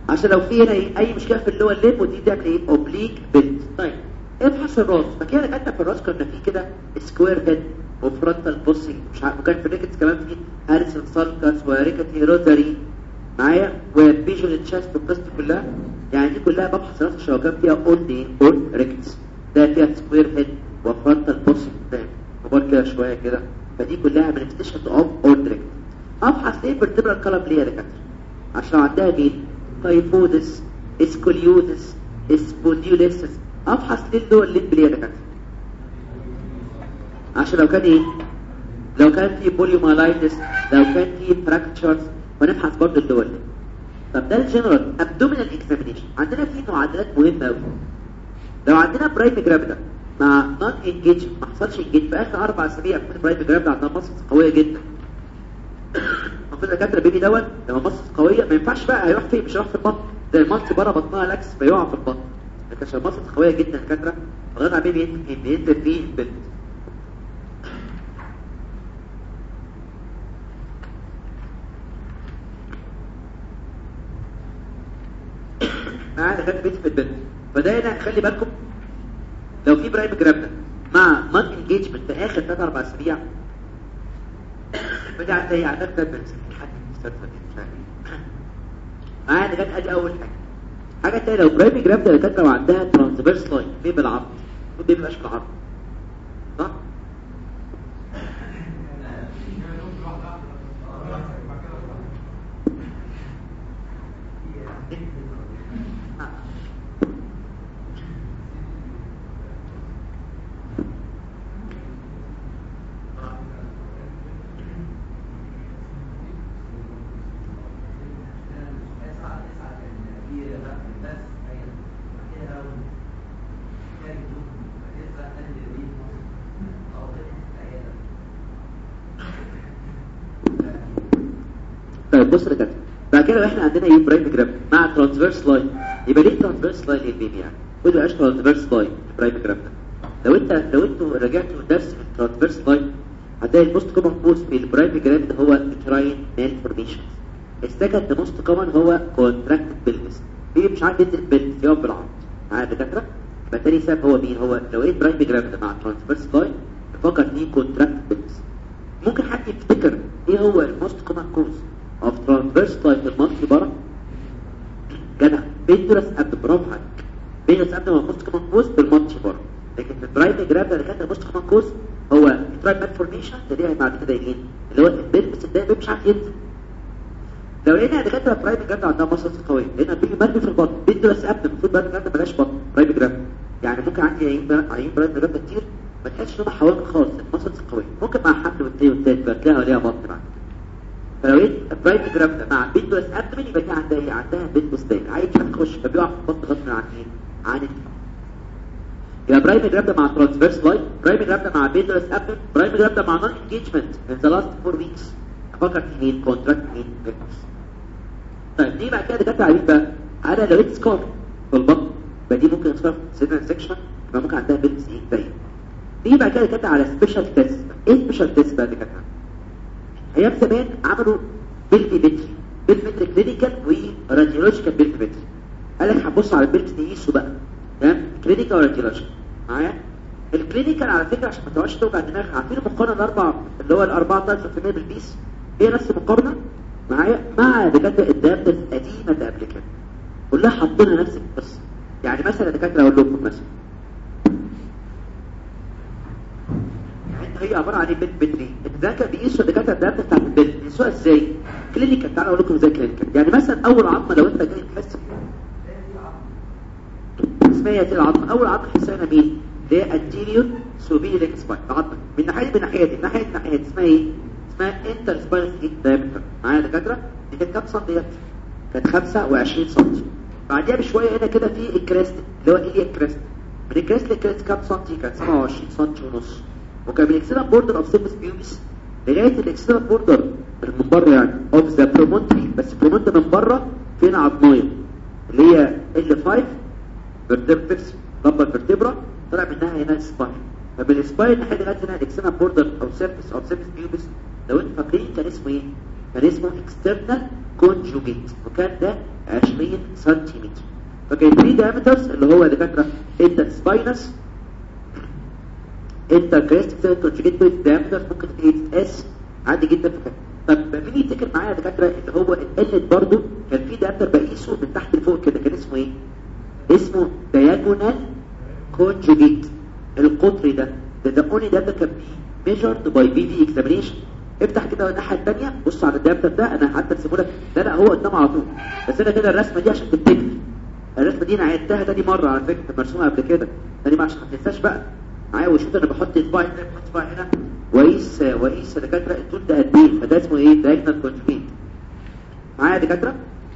عشان لو في هنا ايه اي مشكله في اللور ليب ودي تعمل ايه اوبليك بيلت طيب ابحث الراس فكده كانت في الراس كنا في كده سكوير هيد وفرونتال بوسنج مش عارف وكان في الريكتس كمان في هاريسون سالكس وريكتي روتاري معايا وبيجول تشاست والقصه كلها يعني دي كلها ببحث راس عشان لو كان فيها اولد ايه اولد ريكتس ده فيها سكوير هيد وفرونتال بوسنج فاهم كبار كده شويه كده فدي كلها مانيفستيشن اوف اولد ريكتس ابحث ليه فيرتبرال كلام ليه يا دكاتره عشان عندها مين تايفودس اسكوليوزس اسبوديوليسس ابحث ليه اللي هو الليمب ليه يا دكاتره عشان لو كان ايه لو كان في بوليومالايتس لو كان في فراكتشرز ونبحث برضه اللي هو الليمب طب ده الجنرال ابدومينال اكزامينيشن عندنا في معادلات مهمه قوي لو عندنا برايم جرافيدا مع نون انجيج ما حصلش انجيج في اخر اربع اسابيع يكون برايم جرافيدا عندها مصر قويه جدا المفروض الدكاتره بيبي دوت لما مصر قويه ما ينفعش بقى هيروح فين مش هيروح في البطن زي المصر بره بطنها لاكس فيقع في البطن لكن عشان مصر قويه جدا الدكاتره لغايه ما بيبي ينزل بينزل فيه البنت معانا دكاتره بيت في البنت فده هنا خلي بالكم لو في برايم جرافيدا مع نون انجيجمنت في اخر 3 4 اسابيع بدي عندها ايه عندها ثلاث بنسلين حد مستدفى مش عارف ايه معايا ده ادي اول حاجه حاجه تانية لو برايم جرافيدا اللي كانت لو عندها ترانسفيرس لاين بين بالعرض المفروض بيبقى اشكال عرض صح طيب بص يا كابتن بعد كده لو احنا عندنا ايه برايم جراب مع ترانسفيرس لاين يبقى ليه ترانسفيرس لاين للبيبي يعني خد بقاش ترانسفيرس لاين برايم جراب ده لو انت لو انتوا رجعتوا درس في الترانسفيرس لاين هتلاقي الموست كومن كوز في البرايم جراب ده هو التراين مال فورميشن السكند موست كومن هو كونتراكتد بيلفس بيبي مش عارف ينزل بيلفس يقف بالعرض معايا يا دكاتره يبقى تاني سبب هو مين هو لو ايه برايم جراب ده مع ترانسفيرس لاين فقط فيه كونتراكتد بيلفس ممكن حد يفتكر ايه هو الموست كومن كوز of transverse type المنطقي برا جدع بيدرس قبل برافو عليك بيدرس قبل ما الموست كومن كوز بالمنطقي برا لكن في البرايم جراب اللي كانت الموست كومن كوز هو الترايب مالفورميشن اللي هي بعد كده يجين اللي هو البيلبس الدايم مش عارف ينزل لو لقينا دكاتره برايم جراب عندها مصر قويه لقينا بيجي مرمي في البطن بيدرس قبل المفروض برايم جراب بلاش بطن برايم جراب يعني ممكن عندي عيين عيين برايم جراب كتير ما تحسش ان هم حوالي خالص المصر قويه ممكن مع حمل والتاني والتالت بقى تلاقيها ليها بطن بعد فلو لقيت برايت جرام ده مع بيدوس ابدمن يبقى دي عندها ايه عندها بيدوس دايم عايز تخش فبيقع في البطن غصب عن ايه عن الدم يبقى برايم جرام ده مع ترانسفيرس لاين برايم جرام ده مع بيدوس ابدمن برايم جرام ده مع نون انجيجمنت ان ذا لاست 4 ويكس افكر في مين كونتراكت مين بيدوس طيب دي بعد كده دكاتره عايزين بقى انا لو لقيت سكار في البطن يبقى دي ممكن تصير سيفن سيكشن يبقى ممكن عندها بيدوس ايه دايم دي بعد كده دكاتره على سبيشال تيست ايه سبيشال تيست بقى دكاتره ايام زمان عملوا بالفيمتري بالفيمتري كلينيكال وراديولوجيكال بالفيمتري قال لك هنبص على البيلت نقيسه بقى تمام كلينيكال وراديولوجيكال معايا الكلينيكال على فكره عشان ما تقعدش توجع دماغك عارفين المقارنه الاربع اللي هو الاربعه 13% بالبيس هي نفس المقارنه معايا مع دكاتره الدابتس قديمه قبل كده كلها حاطين نفس القصه يعني مثلا دكاتره اقول لكم مثلا هي عباره عن ايه بيت بتري الدكاتره بيقيسوا الدكاتره الدكاتره بتاعت البيت بيقيسوها ازاي كلينيكال تعالوا اقول لكم ازاي كلينيكال يعني مثلا اول عظمه لو انت جاي تحس اسمها ايه العظمه اول عظمه تحسها هنا مين اللي هي anterior superior سباين عظمه من ناحيه من ناحيه دي ناحيه ناحيه دي اسمها ايه اسمها انتر سباين دايمتر معايا دكاتره دي كانت كام سم ديت كانت 25 سم بعديها بشويه هنا كده في الكريست اللي هو ايه الكريست من الكريست للكريست كام سم كانت 27 سم ونص وكان من الاكسترنال بوردر اوف سيبس بيوبس لغايه الاكسترنال بوردر من بره يعني اوف ذا برومونتري بس برومونتري من بره فين عظمايه اللي هي ال 5 فيرتبرس ربع الفرتبرا طلع منها هنا سباين فمن السباين لحد لغايه هنا الاكسترنال بوردر اوف سيبس اوف سيبس بيوبس لو انتوا فاكرين كان اسمه ايه؟ كان اسمه اكسترنال كونجوجيت وكان ده 20 سنتيمتر فكان في diameters اللي هو دكاتره انت سباينس انت كريستيك كونجيجيت diameters ممكن تتقاس عادي جدا في كده طب مين يفتكر معايا يا دكاتره اللي هو القلت برضو كان في diameter بقيسه من تحت لفوق كده كان اسمه ايه اسمه diagonal conjugate القطر ده ده ده only ده كان measured by BV examination افتح كده الناحيه الثانيه بص على الدايمتر ده انا حتى ارسمه لك ده لا هو قدام على طول بس انا كده الرسمه دي عشان تفتكر الرسمه دي انا عدتها تاني مره على فكره كانت مرسومه قبل كده تاني ما عشان ما تنساش بقى معايا وشوف انا بحط اصبعي هنا بحط اصبعي هنا واقيس واقيس يا دكاتره الطول ده قد ايه فده اسمه ايه دايجنال كونجوجيت معايا يا دكاتره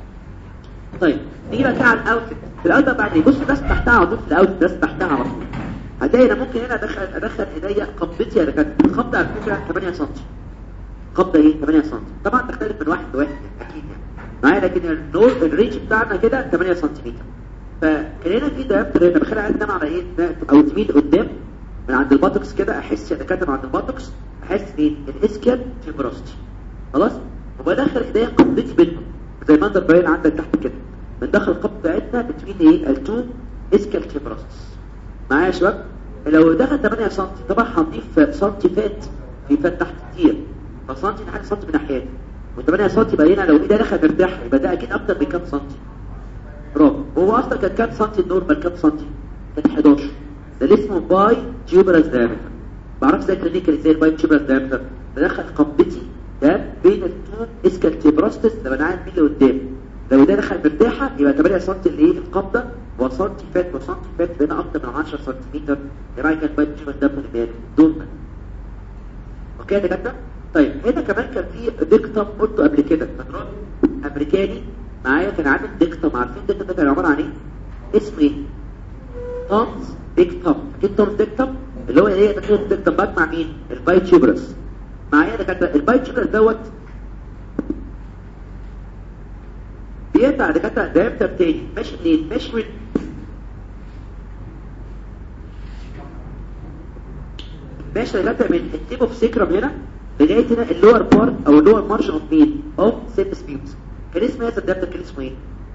طيب نيجي بقى كده على الاوتفيت في الاوت بعد ايه بص الرسم تحتها على طول في الاوت الرسم تحتها على طول هتلاقي انا ممكن هنا ادخل ادخل ايديا قبضتي يا دكاتره القبضه على فكره 8 سم قبضه ايه 8 سم طبعا تختلف من واحد لواحد اكيد يعني معايا لكن النور الرينج بتاعنا كده 8 سم فكان هنا في دايركتور هنا بخلي عندنا على ايه او تميل قدام من عند الباتوكس كده احس يا دكاتره عند الباتوكس احس مين الاسكيال فيبروستي خلاص وبدخل ايديا قبضتي بينهم زي ما انت باين عندك تحت كده بندخل القبضه بتاعتنا بتميل ايه التو اسكيال فيبروستس معايا يا شباب لو دخل 8 سم طبعا هنضيف سنتي فات في فات تحت كتير فسنتي ناحيه سنتي من ناحيتين و8 سم يبقى هنا لو ايدي دخل مرتاح يبقى ده اكيد اكتر من كام سنتي برافو هو اصلا كان كام سنتي النورمال كام سنتي كان 11 ده اللي اسمه باي تيوبرس دايمتر بعرف ازاي كلينيكال ازاي الباي تيوبرس دايمتر بدخل قبضتي ده بين التو اسكال تيبراستس لما انا قاعد مين لقدام لو ده دخل مرتاحه يبقى 8 سم اللي ايه القبضه وسنتي فات وسنتي فات بين اكتر من 10 سنتيمتر يبقى كان باي تيوبرس ده من المال دول اوكي يا دكاتره طيب هنا كمان كان في ديكتم قلته قبل كده فاكرين امريكاني معايا كان عامل ديكتم عارفين ديكتم ده كان عباره عن ايه اسمه ايه تومز ديكتم اكيد تومز ديكتم اللي هو ايه ده ديكتم بجمع مين البايتشيبرس معايا ده كان البايتشيبرس دوت بيطلع ده كان دايركتر تاني ماشي منين ماشي من ماشي لغايه من التيب اوف سيكرم هنا لغايه هنا اللور بارت او اللور مارجن اوف مين اوف سيبس بيوت كان اسمه هذا الدبتر كان اسمه ايه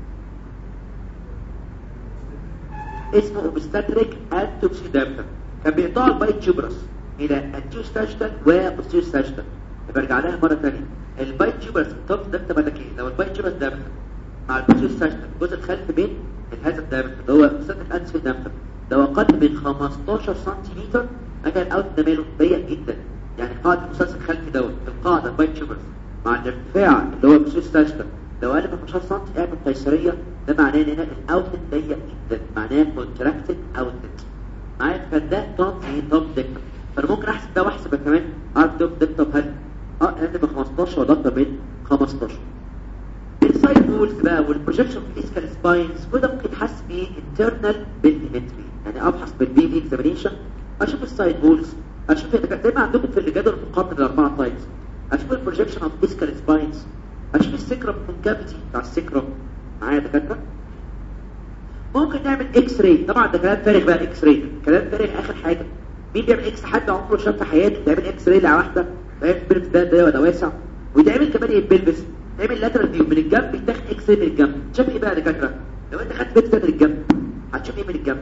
اسمه اوبستاتريك اتوبسي دبتر كان بيقطع البايت تيوبرس الى انتيو ستاجتال وبوستيو ستاجتال برجع لها مره ثانيه البايت تيوبرس التوب ده انت بالك ايه لو البايت تيوبرس دبتر مع البوستيو ستاجتال الجزء الخلفي بين هذا الدبتر اللي هو اوبستاتريك اتوبسي دبتر لو اقل من 15 سنتيمتر اجل الاوت ده ماله ضيق جدا يعني قاعدة المسلسل الخلفي دوت القاعدة البايت تيوبرز مع الارتفاع اللي هو بسوس ستاشتر لو قال من 15 سم اعمل قيصرية ده معناه ان هنا الاوتلت ضيق جدا معناه كونتراكتد اوتلت معايا فده توب ايه توب ديكتم فانا ممكن احسب ده واحسب كمان اعرف توب ديكتم هل اه اقل من 15 ولا اكتر من 15 السايد وولز بقى والبروجكشن فيسكال سباينز كده ممكن احس بيه انترنال بالديمتري يعني ابحث بالبي في اكزامينشن اشوف السايد وولز اشوف دايما عندكم في الجدول المقارنه الاربعه تايبس اشوف البروجكشن اوف فيسكال سباينز اشوف السكرم كونكافيتي بتاع السكرم معايا دكاتره ممكن نعمل اكس راي طبعا ده كلام فارغ بقى اكس راي كلام فارغ اخر حاجه مين بيعمل اكس حد عمره شاف في حياته يعمل اكس راي لواحده فاهم البيلفس ده ده ولا واسع ويتعمل كمان ايه البيلفس تعمل لاترال فيو من الجنب يتاخد اكس راي من الجنب تشوف ايه بقى يا دكاتره لو انت خدت بيت من الجنب هتشوف ايه من الجنب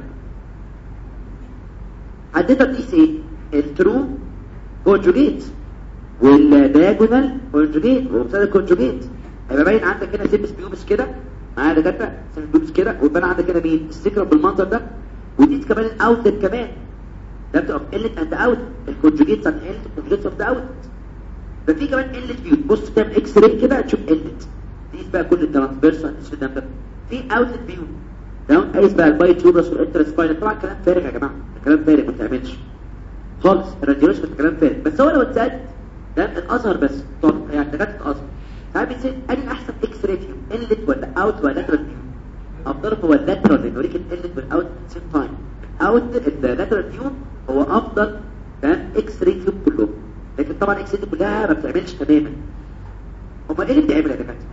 هتقدر تقيس ايه الترو كونجوجيت والدياجونال كونجوجيت ومثال الكونجوجيت هيبقى باين عندك هنا سيبس بيوبس كده معايا دكاتره سيبس بيوبس كده ويبقى عندك هنا مين السكره بالمنظر ده ودي كمان الاوتلت كمان ده بتبقى قله اند اوت الكونجوجيت عن قله الكونجوجيت اوف ذا اوت ففي كمان قله بيوت بص تعمل اكس راي كده تشوف قله تقيس بقى كل الترانسفيرسال ده في اوتلت بيوت تمام قيس بقى الباي تيوبرس والانترسباين طبعا كلام فارغ يا جماعه كلام فارغ ما تعملش خالص الراديولوجي في الكلام فارغ بس هو لو اتسال ده الازهر بس طب يعني دكاتره الازهر ساعات بيصير اني احسن اكس راي فيو انلت ولا اوت ولا لاترال فيو افضل هو اللاترال لانه يوريك الانلت والاوت سيم تايم اوت اللاترال فيو هو افضل تمام اكس راي فيو كلهم لكن طبعا اكس راي كلها ما بتعملش تماما امال ايه اللي بتعمل يا دكاتره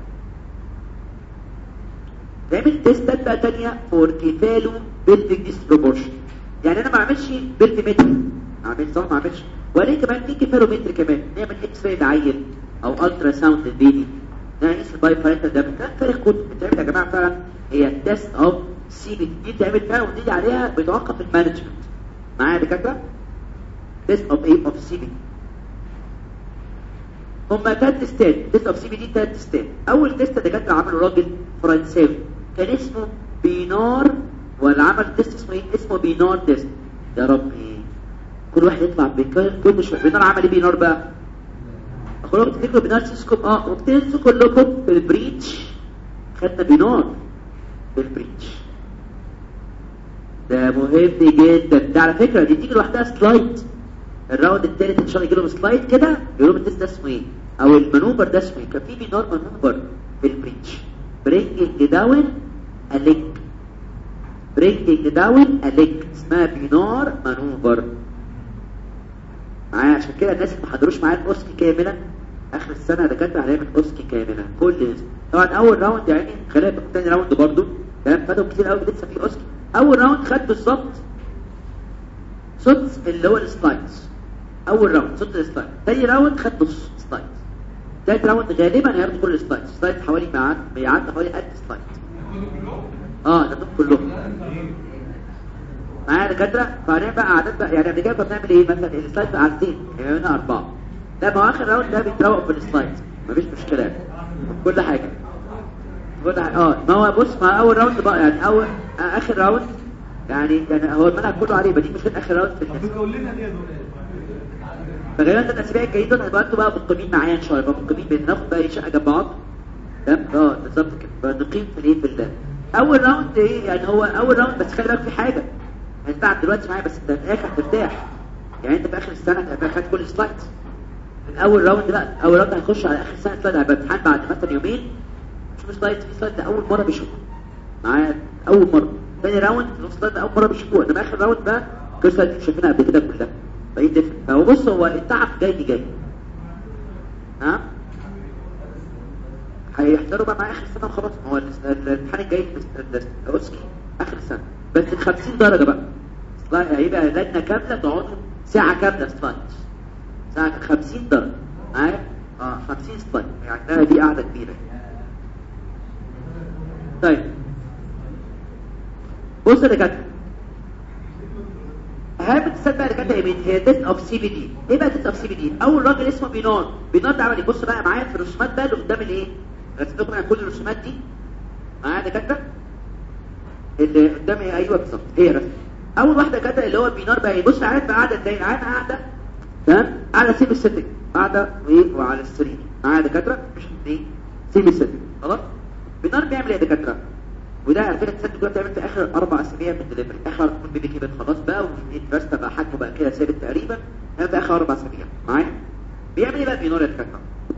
تعمل تيستات بقى تانية فور كيفالو بيلفيك ديسبروبورشن يعني انا ما اعملش بيلفيمتر اعمل صح ما اعملش وليه كمان في كيفالومتر كمان نعمل اكس راي لعيل او الترا ساوند للبيبي ده يقيس الباي بارنتال ده ده تاريخ كتب بتعمل يا جماعه فعلا هي تيست اوف سي بي دي بتعمل فعلا وتيجي عليها بيتوقف المانجمنت معايا يا دكاتره تيست اوف ايه اوف سي بي هما تلات تيستات تيست اوف سي بي دي تلات تيستات اول تيست دكاتره عملوا راجل فرنساوي كان اسمه بينار ولا عمل تيست اسمه ايه اسمه بينار تيست يا ربي كل واحد يطلع بكل كل شويه بينار عمل ايه بينار بقى خلاص تفتكروا بينار سيسكوب اه وبتنسوا كلكم في البريتش خدنا بينار في البريتش ده مهم جدا ده على فكره دي تيجي لوحدها سلايد الراوند الثالث ان شاء الله يجي لهم سلايد كده يقول لهم التست ده اسمه ايه او المانوفر ده اسمه ايه كان في بينار مانوفر في البريتش برينجنج داون ا ليج برينجنج داون ا ليج اسمها بينار مانوفر معايا عشان كده الناس اللي ما حضروش معايا الاوسكي كامله اخر السنه دكاتره هنعمل اوسكي كامله كل طبعا اول راوند يعني خلينا نبقى تاني راوند برضو كلام فاتوا كتير قوي لسه في اوسكي اول راوند خد بالظبط صوت اللي هو السلايدز اول راوند صوت السلايد تاني راوند خد نص سلايد تالت راوند غالبا هياخدوا كل السلايدز سلايد حوالي بيعد بيعد حوالي قد سلايد اه ده كلهم معايا دكاتره فبعدين بقى عادات بقى يعني قبل كده كنا بنعمل ايه مثلا السلايد بقى عارفين يعني هنا اربعه ده ما اخر راوند ده بيتروق في السلايد مفيش مشكله كل حاجه كل حاجه اه ما هو بص ما اول راوند بقى يعني اول آه اخر راوند يعني يعني هو المنهج كله عليه بدي مش اخر راوند في الناس
قول لنا دي يا دكتور
فغالبا الاسابيع الجايين دول هيبقى انتوا بقى مقيمين معايا ان شاء الله مقيمين بناخد بقى شقه جنب بعض تمام اه بالظبط كده فنقيم في الايه في ال اول راوند ايه يعني هو اول راوند بس خلي بالك في حاجه انت قاعد دلوقتي معايا بس انت في الاخر هترتاح يعني انت في اخر السنه هتبقى خدت كل سلايد من اول راوند بقى اول راوند هنخش على اخر السنه سلايد هيبقى امتحان بعد مثلا يومين مش سلايد في سلايد ده اول مره بيشوفه معايا اول مره ثاني راوند نص سلايد ده اول مره بيشوفوه انما اخر راوند بقى كل سلايد دي شايفينها قبل كده كلها فايه دفن فهو بص هو التعب جاي جاي ها هيحضروا بقى مع اخر السنه وخلاص هو الامتحان الجاي في الاوسكي اخر السنه بس ال 50 درجه بقى سلايد هيبقى لجنه كامله تقعدوا ساعه كامله سلايد ساعه 50 درجه معايا اه 50 سلايد يعني ده دي قاعده كبيره طيب بص يا دكاتره اهم تسال بقى دكاتره ايه هي تيست اوف سي بي دي ايه بقى تيست اوف سي بي دي اول راجل اسمه بينار بينار ده عمل ايه بص بقى معايا في الرسومات بقى اللي قدام الايه رسمت لكم كل الرسومات دي معايا دكاتره اللي قدام ايه ايوه بالظبط هي رسمه اول واحده كده اللي هو بينار بقى بص عارف بقى قاعده ازاي قاعده قاعده تمام قاعده سيمي سيتنج قاعده وايه وعلى السرير معايا دكاتره مش ايه سيمي سيتنج خلاص بينار بيعمل ايه يا دكاتره وده على فكره الست دلوقتي بتعمل في اخر اربع اسابيع من الدليفري اخر تكون بيبي كبر خلاص بقى والانفرستا بقى حجمه بقى كده ثابت تقريبا ده في اخر اربع اسابيع معايا بيعمل ايه بقى بينور يا دكاتره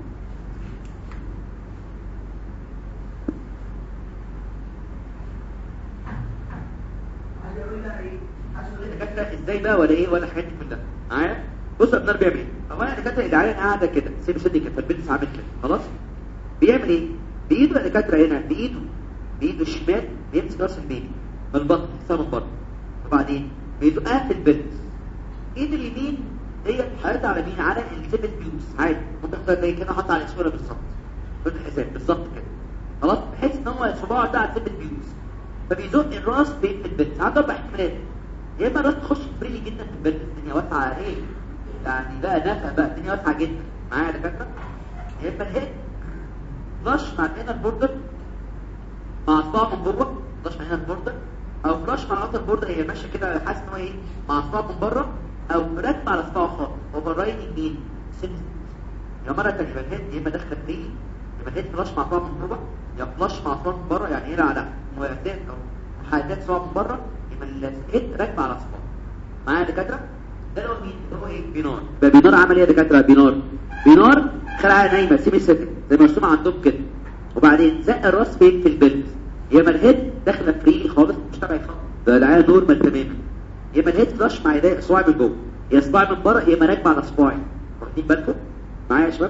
دكاتره ازاي بقى ولا ايه ولا حاجات من ده معايا بص يا ابنار بيعمل ايه اولا الدكاتره اللي عليها قاعده كده سيب سيدي كده فالبنت عامل كده خلاص بيعمل ايه بايده الدكاتره هنا بايده بايده الشمال بيمسك راس البيبي من البطن حسها من بره وبعدين بيزقها في البنت ايد اليمين هي حاطه على مين على السيبت بيوس عادي ممكن تختار زي كده حاطه على الصوره بالظبط في الحساب بالظبط كده خلاص بحيث ان هو صباعه ده على السيبت بيوس فبيزق الراس بين البنت عنده اربع احتمالات يا اما الراس تخش فريلي جدا في البنت الدنيا واسعه ايه يعني بقى نفع بقى الدنيا واسعه جدا معايا يا دكاتره يا اما الهيد فلاش مع الانر بوردر مع صباع من جوه فلاش مع الانر بوردر او فلاش مع الاوتر بوردر هي ماشيه كده حاسس ان هو ايه مع صباع من بره او راكبه على صباعه خالص اوفر رايدنج مين سن يا مره تانية يبقى الهيد يا اما داخله فريلي يبقى الهيد فلاش مع صباع من جوه يا فلاش مع صباع من بره يعني ايه على موازات او حاجات صباع من بره يبقى الهيد راكبه على صباع معايا يا دكاتره ده هو مين هو ايه بينار يبقى بينار عمل ايه يا دكاتره بينار بينار خلعها نايمه سيمي سيتنج زي ما مرسوم عندهم كده وبعدين زق الراس فين في البلد يا اما الهيد داخله فري خالص مش تبعي خالص ده العيال نورمال تماما يا اما الهيد فلاش مع ايديا صباعي من جوه يا صباعي من بره يا اما راكبه على صباعي واخدين بالكم معايا يا شباب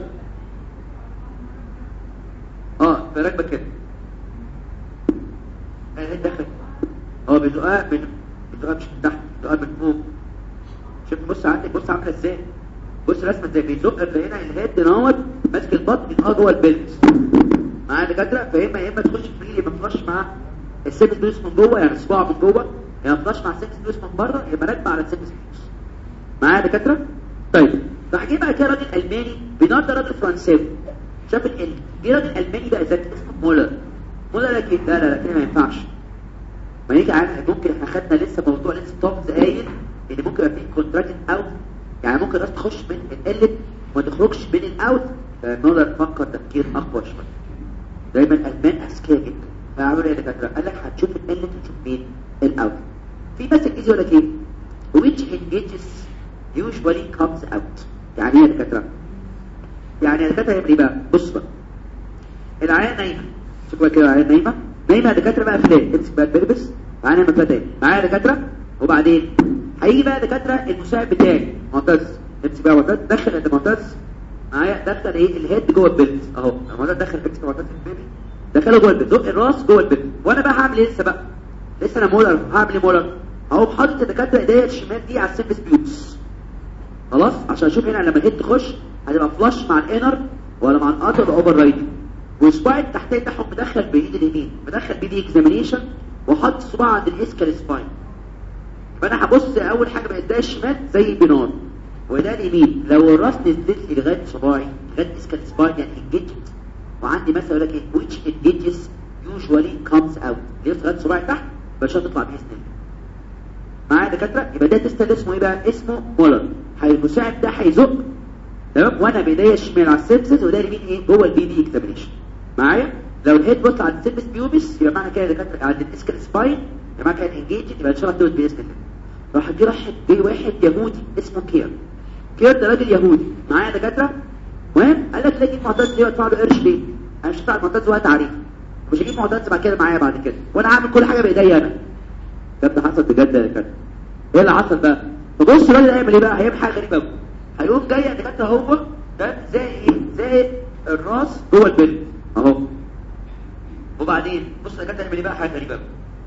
اه راكبه كده الهيد داخله اه بيزقها من بيزقها مش من تحت بيزقها من فوق شوف بص عندك بص عامله ازاي بص رسمه ازاي بيزق هنا الهيد نوت ماسك البطن بيزقها جوه البلد معايا دكاتره فاما يا اما تخش فري يا اما تخش مع السيكس بيوس من جوه يعني صباع من جوه يا اما تخش مع السيكس بيوس من بره يا اما راكبه على السيكس بيوس معايا دكاتره طيب راح جه بقى كده راجل الماني بينار ده راجل فرنساوي شاف ال جه راجل الماني بقى ذات اسمه مولر مولر قال لك لا لا لا كده ما ينفعش ما يجي عارف ممكن احنا خدنا لسه موضوع لسه تومز قايل ان ممكن يبقى فيه كونتراكت اوت يعني ممكن الناس تخش من القلب وما تخرجش من الاوت فمولر فكر تفكير اقوى شويه دايما الالمان اذكياء جدا فعملوا ايه يا دكاتره قال لك هتشوف القلب وتشوف مين الاوت في مثل انجليزي يقول لك ايه which engages usually comes out يعني ايه يا دكاتره يعني يا دكاتره يعمل ايه بقى بص بقى العيان نايمه شوفوا كده العيان نايمه نايمه يا دكاتره بقى فلان امسك بقى البربس معانا مفاتيح معايا يا دكاتره وبعدين هيجي بقى دكاتره المساعد بتاعي معتز امسك بقى معتز دخل انت معتز معايا دخل ايه الهيد جوه البلد اهو معتز دخل امسك معتز البيبي دخله جوه البلد زق الراس جوه البلد وانا بقى هعمل ايه لسه بقى لسه انا مولر هعمل ايه مولر اهو حاطط الدكاتره ايديا الشمال دي على السيمبس بيوتس خلاص عشان اشوف هنا لما الهيد تخش هتبقى فلاش مع الانر ولا مع الاوتر ولا اوفر رايدنج وصباعي التحتيه بتاعهم مدخل بايد اليمين مدخل بايدي اكزامينيشن وحط صباع عند الاسكال سباين فانا هبص اول حاجه بايديا الشمال زي بنار وايديا اليمين لو الراس نزلت لي لغايه صباعي لغايه اسكال سباين يعني انجيجت وعندي مثلا يقول لك ايه which engages usually comes out ليه لغايه صباعي تحت مش هتطلع باذن الله معايا دكاتره يبقى ده تيست ده اسمه ايه بقى اسمه مولر المساعد ده هيزق تمام وانا بايديا الشمال على السيبسس وايديا اليمين ايه جوه البي دي اكزامينيشن معايا لو الهيد بص على السيبس بيوبس يبقى معنى كده دكاتره عند الاسكال سباين يبقى معنى كده انجيج يبقى ان شاء الله تولد باذن الله راح جه راح جه واحد يهودي اسمه كير كير ده راجل يهودي معايا دكاتره المهم قال لك ليه معتز ليه وادفع له قرش ليه انا مش هدفع معتز وقت عريض مش هجيب معتز بعد كده معايا بعد كده وانا هعمل كل حاجه بايديا انا ده ده حصل بجد يا دكاتره ايه اللي حصل بقى فبص الراجل هيعمل ايه بقى هيعمل حاجه غريبه قوي هيقوم جاي دكاتره هو ده زي ايه زي الراس جوه البلد اهو وبعدين بص دكاتره هيعمل ايه بقى حاجه غريبه قوي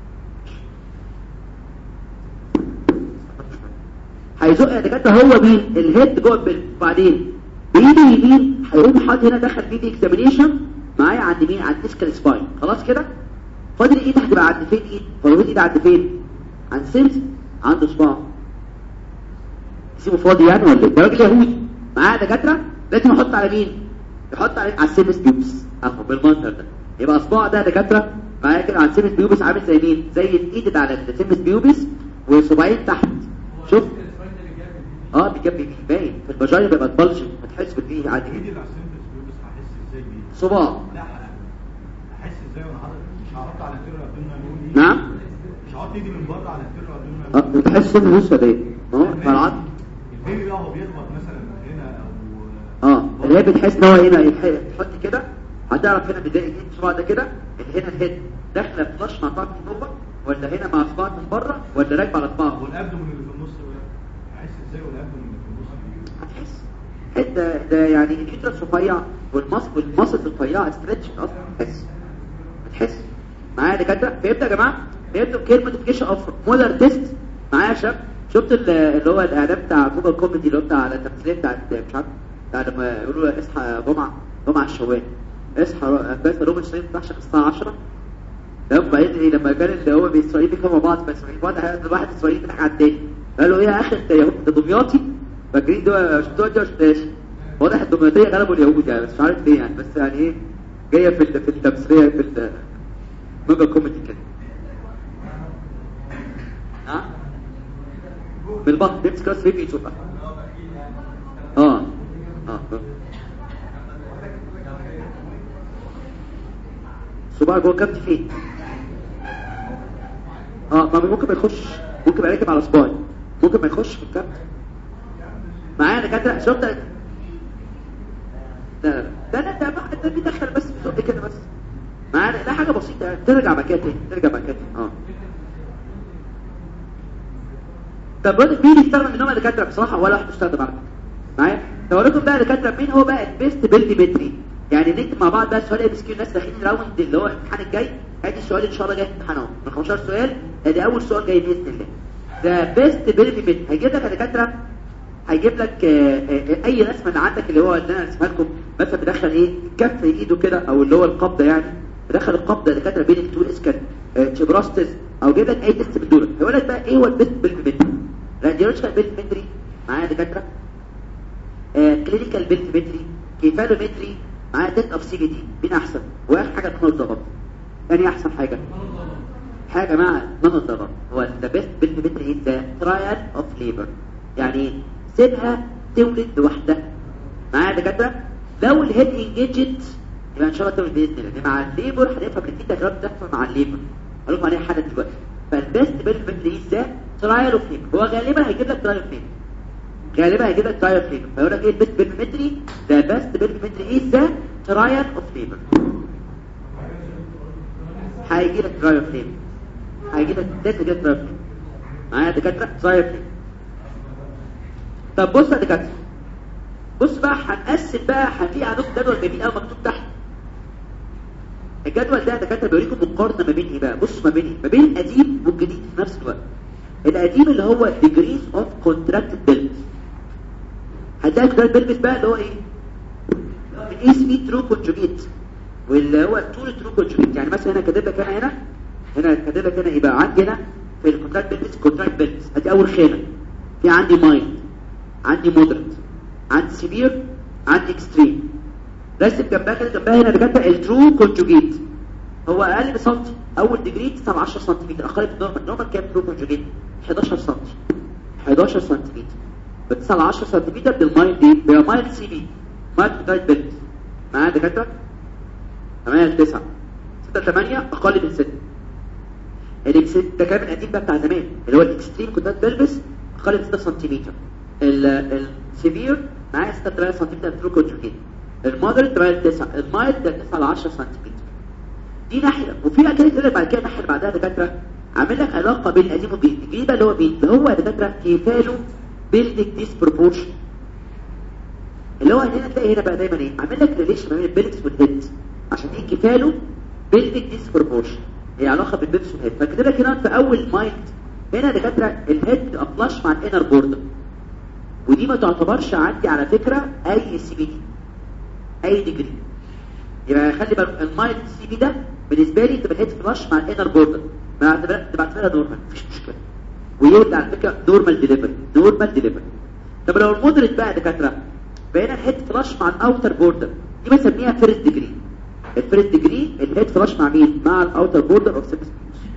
هيزق يا دكاتره هو مين الهيد جوه البلد وبعدين بايده اليمين هيقوم حاطط هنا دخل بيدي اكزامينيشن معايا عند مين عند اسكال سباين خلاص كده فاضل ايد هتبقى عند فين ايد فاضل ايد عند فين عند سيلز عنده صباع سيبه فاضي يعني ولا ايه ده راجل يهودي معاه دكاتره لازم يحط على مين يحط على على السيمس بيوبس اهو بالمنظر ده يبقى اصبع ده دكاتره معايا كده على السيمس بيوبس عامل زي مين زي الايد اللي على السيمس بيوبس وصباعين تحت شوف اه بيجيب باين في البجايه بيبقى تبلش هتحس بالفيه عادي
ايدي اللي على السنتس بيوبس هحس ازاي بيه
صباع
لا هحس ازاي وانا حاطط مش هحط على التيرو ابدومينال وول
نعم
مش هحط ايدي من بره على التيرو ابدومينال
اه بتحس ان الوسطى دي اهو فالعض
البيبي بقى هو بيخبط مثلا هنا او
اه اللي هي بتحس ان هو هنا يح- تحط كده هتعرف هنا بدايه ايه الصباع ده كده اللي هنا الهيد داخله فلاش مع طرف من جوه ولا هنا مع صباعك من بره ولا راكبه على صباعك
والابدومين اللي في النص بقى هحس ازاي والابدومين اللي في النص
هتحس ده ده يعني اليوترس رفيع والمص والمصل رفيعه ستريتش اصلا هتحس هتحس معايا يا دكاتره فهمت يا جماعه فهمتوا كلمه نوتيفيكيشن اوف مولر تيست معايا يا شباب شفت ال- اللي هو الاعلان بتاع جوجل كوميدي اللي هو بتاع التمثيليه بتاعت مش عارف بتاع لما يقولوا له اصحى جمعه جمعه الشوال اصحى بس روبن شريف بتاعش الساعه 10 تمام بعدين ايه لما كان اللي هو باسرائيل بيكلموا بعض باسرائيل واحد واحد اسرائيلي بيضحك على التاني قال له ايه يا اخي انت يهود انت دمياطي فاكرين دول شفتوها دي ولا شفتهاش واضح الدمياطيه غلبوا اليهود يعني بس مش عارف ليه يعني بس يعني ايه جايه في ال- في التمثيليه في ال- ميجا كوميدي كده ها بالبطن بيمسك راس بيبي يشوفها اه اه صباع جوه كابت فين اه ما ممكن ما يخش ممكن يبقى راكب على صباعي ممكن ما يخش في الكابت معايا دكاتره شفت لا لا لا لا ده بقى ده بيدخل بس بزق كده بس معانا ده حاجه بسيطه يعني ترجع مكان تاني ترجع مكان تاني اه طب رد مين يستخدم منهم دكاتره بصراحه ولا واحد يستخدم على فكرة. معايا طب اقول لكم بقى دكاتره مين هو بقى البيست بيلديمتري يعني نكتب مع بعض بقى سؤال ام اس كيو الناس داخلين الراوند اللي هو الامتحان الجاي ادي السؤال ان شاء الله جاي في الامتحان اهو من 15 سؤال ادي اول سؤال جاي باذن الله ده بيست بيلديمتري هيجيب لك يا دكاتره هيجيب لك آه، آه، اي رسمه اللي عندك اللي هو اللي انا رسمها لكم مثلا بيدخل ايه كف ايده كده او اللي هو القبضه يعني بيدخل القبضه اللي كانت بين التو اسكان تشبراستس او جايب لك اي تيست من دول هيقول لك بقى ايه هو البيست بالمتري راديولوجيكال بالمتري معايا يا دكاتره كلينيكال بالمتري كيفالومتري معايا تيست اوف سي بي دي مين احسن واخر حاجه تكون الضبط يعني احسن حاجه حاجه مع نون الضرر هو ذا بيست بالمتري ايه ده ترايل اوف ليبر يعني سيبها تولد لوحدها معايا يا دكاتره لو الهيد انجيجت يبقى ان شاء الله تولد باذن الله مع الليبر هنفهم ان في تجربه بتحصل مع الليبر هقول لكم عليها حاجه دلوقتي فالبيست بالمتري ايه ده ترايل اوف ليبر هو غالبا هيجيب لك ترايل اوف ليبر غالبا هيجيب لك ترايل اوف ليبر فيقول لك ايه البيست بالمتري ذا بيست بالمتري ايه ده ترايل اوف ليبر هيجي لك ترايل اوف ليبر هيجي لك ده تجيب ترايل اوف ليبر معايا دكاتره ترايل اوف ليبر طب بص يا دكاتره بص بقى هنقسم بقى هتلاقي عندكم جدول جميل قوي مكتوب تحت الجدول ده دكاتره بيوريكم مقارنه ما بين ايه بقى بص ما بين ايه ما بين القديم والجديد في نفس الوقت القديم اللي هو degrees of contracted pelvis هتلاقي كده البلبس بقى اللي هو ايه الاي سي ترو كونجوجيت واللي هو التول ترو كونجوجيت يعني مثلا هنا كاتب لك انا هنا هنا كاتب لك هنا ايه بقى عندي هنا في الكونتراكت بلبس كونتراكت بلبس ادي اول خانه في عندي مايند عندي مودريت عندي سيفير عندي اكستريم رسم جنبها كده جنبها هنا بجد الترو كونجوجيت هو اقل بسنتي اول ديجري 9 ل 10 سم اقل من النورمال النورمال كام ترو كونجوجيت 11 سم 11 سم ب 9 ل 10 سم بالمايند دي بالمايند سي بي مايند كونتراكت بلبس معايا دكاتره 8 ل 9 6 ل 8 اقل من 6 الاكسيت ده كلام القديم بقى بتاع زمان اللي هو الاكستريم كنت بلبس اقل من 6 سنتيمتر السيفير معايا 6 3 سنتيمتر ترو كونجوجيت المودريت 8 ل 9 المايلد ده 9 ل 10 سنتيمتر دي ناحيه وفي بقى كده بعد كده الناحيه اللي بعدها دكاتره عامل لك علاقه بين القديم والجديد الجديد بقى اللي هو مين اللي هو يا دكاتره كيفاله بيلدينج ديسبروبورشن اللي هو هنا تلاقي هنا بقى دايما ايه عامل لك ريليشن ما بين البيلكس والهيد عشان دي كيفاله بيلدينج ديسبروبورشن هي علاقه بالبيلكس والهيد فكده لك هنا في اول مايند هنا دكاتره الهيد افلاش مع الانر بوردر ودي ما تعتبرش عندي على فكره اي سي بي دي اي ديجري يبقى خلي بالك المايند سي بي ده بالنسبه لي تبقى الهيد فلاش مع الانر بوردر بعتبرها نورمال مفيش مشكله ويولد على فكره نورمال ديليفري نورمال ديليفري طب لو المودريت بقى دكاتره بقينا الهيد فلاش مع الاوتر بوردر دي بنسميها فيرست ديجري الفيرست ديجري الهيد فلاش مع مين مع الاوتر بوردر اوف سيبس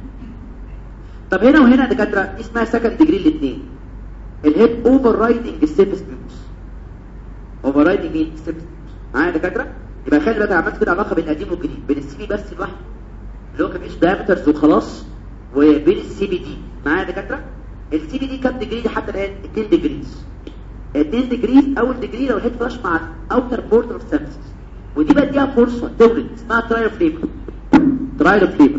طب هنا وهنا دكاتره دي اسمها سكند ديجري الاثنين الهيد اوفر رايدنج السيبس بيوس اوفر رايدنج مين السيبس معايا يا دكاتره يبقى خلي بالك عملت كده علاقه بين القديم والجديد بين السي بي بس لوحده اللي هو كان مش دايمترز وخلاص وبين السي بي دي معايا يا دكاتره السي بي دي كام ديجري لحد الان 2 ديجريز 2 ديجريز اول ديجري لو الهيد فلاش مع الاوتر بوردر اوف سيبسس ودي بديها فرصه تولد اسمها ترايل اوف ليبر ترايل اوف ليبر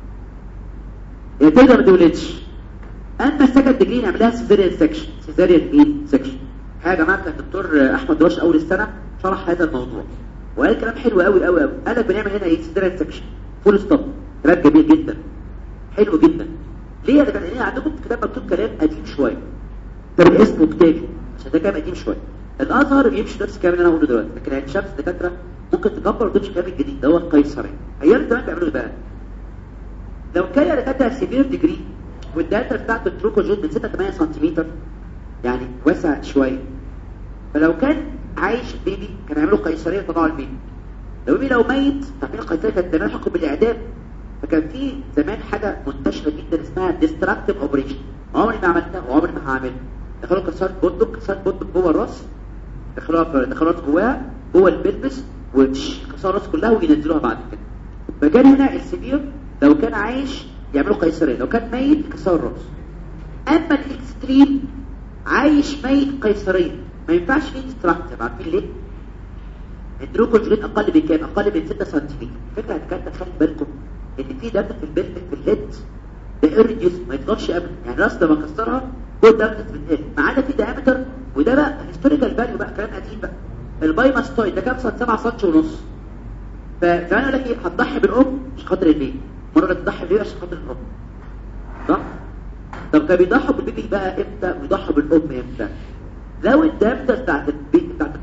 تقدر ما تولدش اما السكند ديجري نعملها سيزاريان سكشن سيزاريان مين سكشن حاجه يا جماعه كان الدكتور احمد رش اول السنه شرح هذا الموضوع وقال كلام حلو قوي قوي قوي قال لك بنعمل هنا ايه سيزاريان سكشن فول ستوب كلام جميل جدا حلو جدا ليه يا جماعه لان عندكم في كتاب مكتوب كلام قديم شويه ده بالاسم وكتابي عشان ده كلام قديم شويه الازهر بيمشي نفس الكلام اللي انا هقوله دلوقتي لكن عين شمس دكاتره ممكن تكبر وتمشي الكلام الجديد ده هو القيصري ايام زمان بيعملوا بقى لو كان يا دكاتره سيفير ديجري والداتا بتاعته التروكوجين من 6 8 سم يعني واسع شويه فلو كان عايش البيبي كان يعملوا قيصريه طبعا البيبي لو بيبي لو ميت تعمل قيصريه كانت زمان حكم بالاعدام فكان في زمان حاجه منتشره جدا اسمها ديستراكتيف اوبريشن عمري ما عملتها وعمري ما هعملها دخلوا كسرت بندق كسرت بندق جوه الراس دخلوها دخلوها جواها جوه البلبس وكسروا الراس كلها وينزلوها بعد كده فكان هنا السبير لو كان عايش يعملوا قيصريه لو كان ميت يكسروا الراس اما الاكستريم عايش ميت قيصريه ما ينفعش فيه ديستراكتيف عارفين ليه الدروكوجين اقل بكام اقل من 6 سم فكره هتكلم خلي بالكم ان في دم في البلد في الليد ده ارجس ما يفضلش ابدا يعني راس لما كسرها كل دم بتقل ما عدا في دايمتر وده بقى هيستوريكال فاليو بقى كلام قديم بقى الباي ماستويد ده كام سنه 7 سم ونص فزمان يقول لك ايه هتضحي بالام عشان خاطر البيبي مره تضحي بالبيبي عشان خاطر الام صح طب كانوا بيضحوا بالبيبي بقى امتى ويضحوا بالام امتى لو الدايمتر بتاعت البيبي بتاعت الام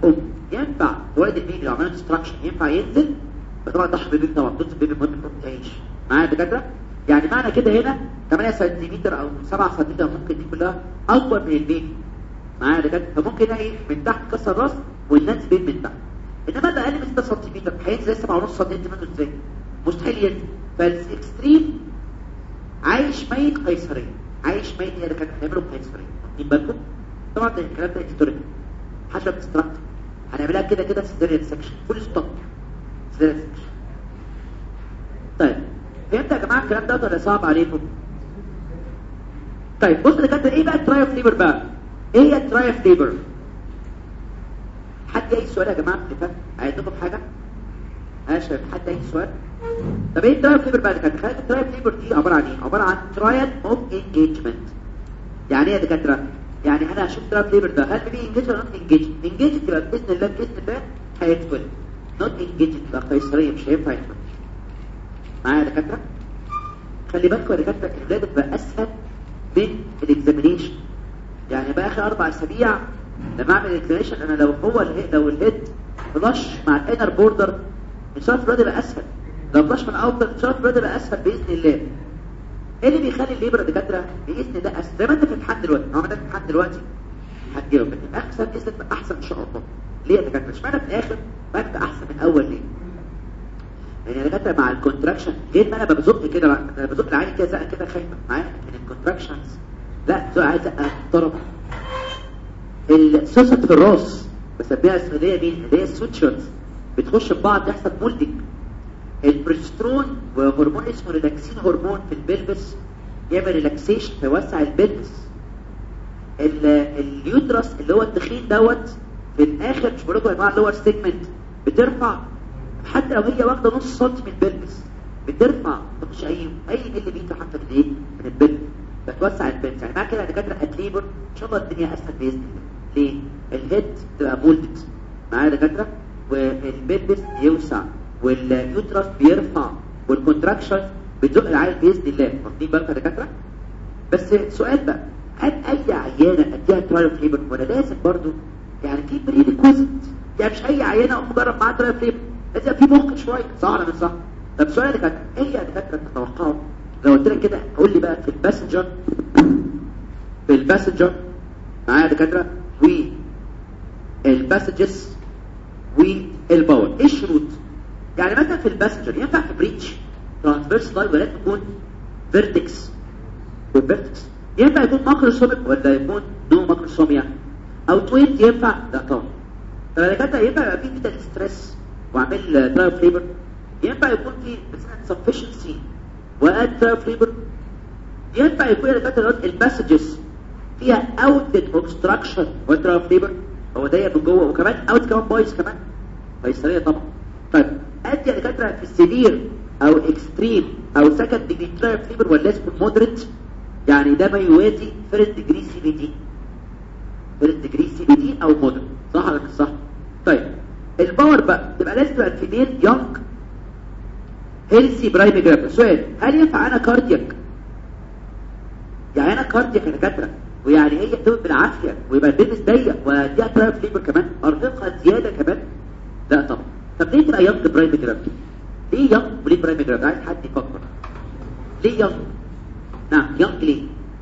ينفع تولد البيبي لو عملنا ديستراكشن ينفع ينزل بس طبعا ضحى بالبيبي طبعا بتنزل البيبي مهم تروح تعيش معايا يا دكاتره يعني معنى كده هنا 8 سنتيمتر او 7 سنتيمتر ممكن دي كلها اكبر من البيبي معايا يا دكاتره فممكن هنا ايه من تحت كسر الراس والناس بين من تحت انما اللي اقل من 6 سنتيمتر هينزل 7 ونص سنتيمتر ازاي مستحيل ينزل فالاكستريم عايش ميت قيصريه عايش ميت هي اللي كانت هنعمله قيصريه واخدين بالكم طبعا ده الكلام ده هيستوريكال حشره بتستراكت هنعملها كده كده سيزيريان سكشن فول ستوب سيزيريان سكشن طيب فهمت يا جماعه الكلام ده ولا صعب عليكم طيب بص اللي كانت ايه بقى الترايف ليبر بقى ايه هي الترايف ليبر حد اي سؤال يا جماعه اللي فات عايزكم حاجه ها شباب حد اي سؤال طب ايه الترايف ليبر بقى كانت خلال الترايف ليبر دي عباره عن ايه عباره عن ترايل اوف انجيجمنت يعني ايه يا دكاتره يعني انا هشوف ترايف ليبر ده هل بيبي انجيج ولا نوت انجيج انجيج يبقى باذن الله باذن الله هيدخل نوت انجيج ده قيصريه مش هينفع يدخل معايا يا دكاتره خلي بالكم يا دكاتره الولاده بتبقى اسهل من الاكزامينيشن يعني بقى اخر اربع اسابيع لما اعمل الاكزامينيشن انا لو هو الهيد لو الهيد فلاش مع الانر بوردر ان شاء الله الولاده يبقى اسهل لو فلاش من اوتر ان شاء الله الولاده يبقى اسهل باذن الله ايه اللي بيخلي الليبر يا دكاتره باذن الله اسهل زي ما انت في الامتحان دلوقتي هو عندك امتحان دلوقتي هتجاوب لكن احسن باذن الله احسن ان شاء الله ليه يا دكاتره اشمعنى في الاخر بقى احسن من الاول ليه يعني انا دكاتره مع الكونتراكشن غير ما انا بزق كده بقى انا بزق العين كده زقه كده خايفه معايا من الكونتراكشنز لا زق عايز زقه محترمه السوست في الراس بسميها اسمها مين اللي هي السوتشرز بتخش في بعض تحصل مولدنج البريسترون وهرمون اسمه ريلاكسين هرمون في البلبس يعمل ريلاكسيشن فيوسع البلبس اليوترس اللي هو التخين دوت في الاخر مش بقول لكم يا جماعه اللور سيجمنت بترفع حتى لو هي واخده نص سنتي من البلبس بترفع مش اي اي ملي متر حتى من ايه من البلبس بتوسع البلبس يعني معنى كده يا دكاتره اتليبر ان شاء الله الدنيا اسهل باذن الله ليه الهيد تبقى مولدد معايا يا دكاتره والبلبس يوسع واليوترس بيرفع والكونتراكشن بتزق العيل باذن الله واخدين بالكم يا دكاتره بس سؤال بقى هل اي عيانه اديها ترايل فليبر ولا لازم برضو يعني في بريكويزيت يعني مش اي عيانه اقوم اجرب معاها ترايل فليبر لازم في مخ شويه صح ولا مش صح طب سؤال يا دكاتره ايه يا دكاتره تتوقعوا لو قلت لك كده قول لي بقى في الباسنجر في الباسنجر معايا يا دكاتره و الباسجز والباور ايه الشروط يعني مثلا في الباسنجر ينفع في بريتش ترانسفيرس لاين ولا تكون فيرتكس والفيرتكس ينفع يكون ماكروسوميك ولا يكون نو ماكروسوميا او توينت ينفع لا طبعا طب يا دكاتره ينفع يبقى في فيتال ستريس واعمل ترايل فليبر ينفع يكون في مثلا sufficiency واد ترايل فليبر ينفع يكون يا دكاتره الباسجز فيها اوتلت اوبستراكشن وترايل فليبر هو ضيق من جوه وكمان اوت كمان بايظ كمان قيصريه طبعا طيب ادي يا دكاتره في السيفير او اكستريم او سكند ديجري ترايل فليبر ولا اسمه مودريت يعني ده ما يوازي فيرست ديجري سي بي دي فيرست ديجري سي بي دي او مودريت صح ولا مش صح طيب الباور بقى تبقى لازم تبقى الفيميل يونج هيلسي برايم جرافيك سؤال هل ينفع انا كاردياك يعني انا كاردياك يا دكاتره ويعني هي بتبقى بالعافيه ويبقى البيبس ضيق واديها برايم فليبر كمان ارهقها زياده كمان لا طبعا طب ليه تبقى يونج برايم جرافيك ليه يونج وليه برايم جرافيك عايز حد يفكر ليه يونج نعم يونج ليه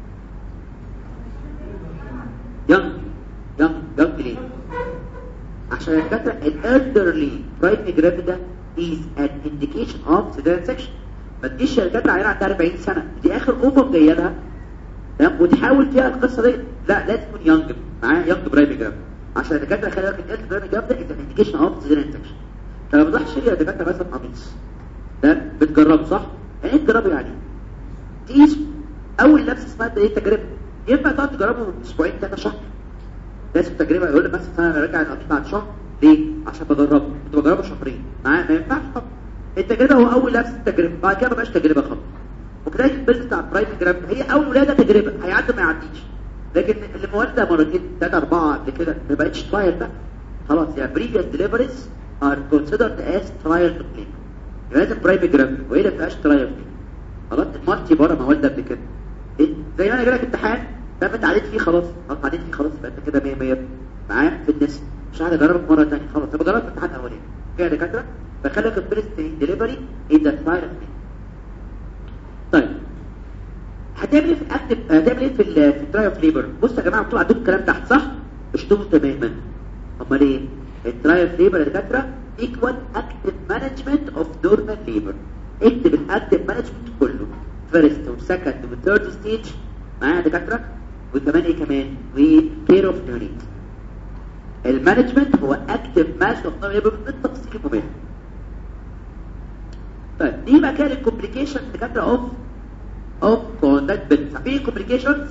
يونج يونج يونج ليه عشان الدكاتره الالدرلي برايم جرافيك ده is an indication of cesarean section ما تجيش شركات عيال عندها 40 سنه دي اخر اوفر جايه لها تمام وتحاول فيها القصه دي لا لازم تكون يونج معايا يونج برايم جرافيك عشان الدكاتره خلي بالك الالدر برايم جرافيك ده is an indication of cesarean section فلما بتروح تشتري يا دكاتره مثلا قميص تمام بتجربه صح يعني ايه تجربه يعني تقيس اول لبسه اسمها ايه تجربه ينفع تقعد تجربه اسبوعين ثلاثه شهر لازم تجربه يقول لك مثلا انا راجع القميص بعد شهر ليه عشان بجربه كنت بجربه شهرين معايا ما ينفعش طبعا التجربه هو اول لبس التجربه بعد كده ما بقاش تجربه خالص وكذلك البيلز بتاع البرايم جرام هي اول ولاده تجربه هيعدي ما يعديش لكن اللي مولده مرتين ثلاثه اربعه قبل كده ما بقتش ترايل بقى خلاص يعني بريفيوس ديليفريز ار كونسيدرد از ترايل تو كلينيك لازم برايم جرام وايه اللي ما بقاش ترايل خلاص المالتي بره ما ولده قبل كده إيه؟ زي ما انا جالك امتحان فاهم انت عديت فيه خلاص خلاص عديت فيه خلاص يبقى انت كده 100 100 معايا في الناس مش عايز اجربك مره ثانيه خلاص انا جربت الامتحان الاولاني كده يا دكاتره بخليك الفيرست ديليفري ان ذا فايرس طيب هتعمل ايه في الاكتف هتعمل ايه في ال في التراي اوف ليبر بصوا يا جماعه مكتوب عندكم الكلام تحت صح اشتموا تماما امال ايه التراي اوف ليبر يا دكاتره ايكوال اكتف مانجمنت اوف نورمال ليبر اكتب الاكتف مانجمنت كله فيرست وسكند وثيرد ستيج معايا يا دكاتره وكمان ايه كمان وكير اوف نيونيت المانجمنت هو اكتف مانجمنت اوف نورمال ليبر بالتفصيل الممل طيب دي بقى كان الكومبليكيشن دكاتره اوف اوف كوندكت بيلز في كومبليكيشنز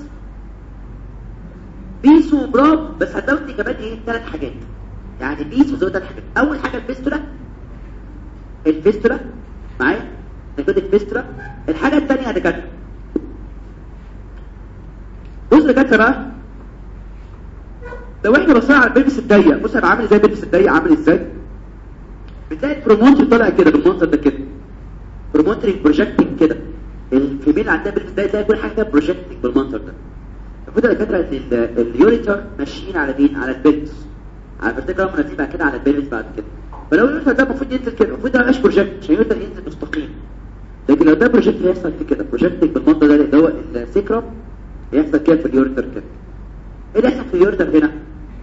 بيسو براب بس هتزودني كمان ايه ثلاث حاجات يعني بيسو زود ثلاث حاجات اول حاجه الفيستولا الفيستولا معايا نكتب الفيستولا الحاجه الثانيه يا دكاتره بص يا دكاتره بقى لو احنا بصينا على البيبس الضيق بص انا عامل ازاي البيبس الضيق عامل ازاي بتلاقي البرومونتر طالع كده بالمنظر ده كده برومونتري بروجكتنج كده الفيميل عندها بيلبس ده تلاقي كل حاجه بروجكتنج بالمنظر ده المفروض الدكاتره ان اليوريتر ماشيين على مين على البيلبس على الفرتيكال منازل بعد كده على البيلبس بعد كده فلو اليوريتر ده المفروض ينزل كده المفروض ده ما يبقاش بروجكت عشان اليوريتر ينزل مستقيم لكن لو ده بروجكت هيحصل في كده بروجكتنج بالمنظر ده اللي هو السيكرم هيحصل كده في اليوريتر كده ايه اللي يحصل في اليوريتر هنا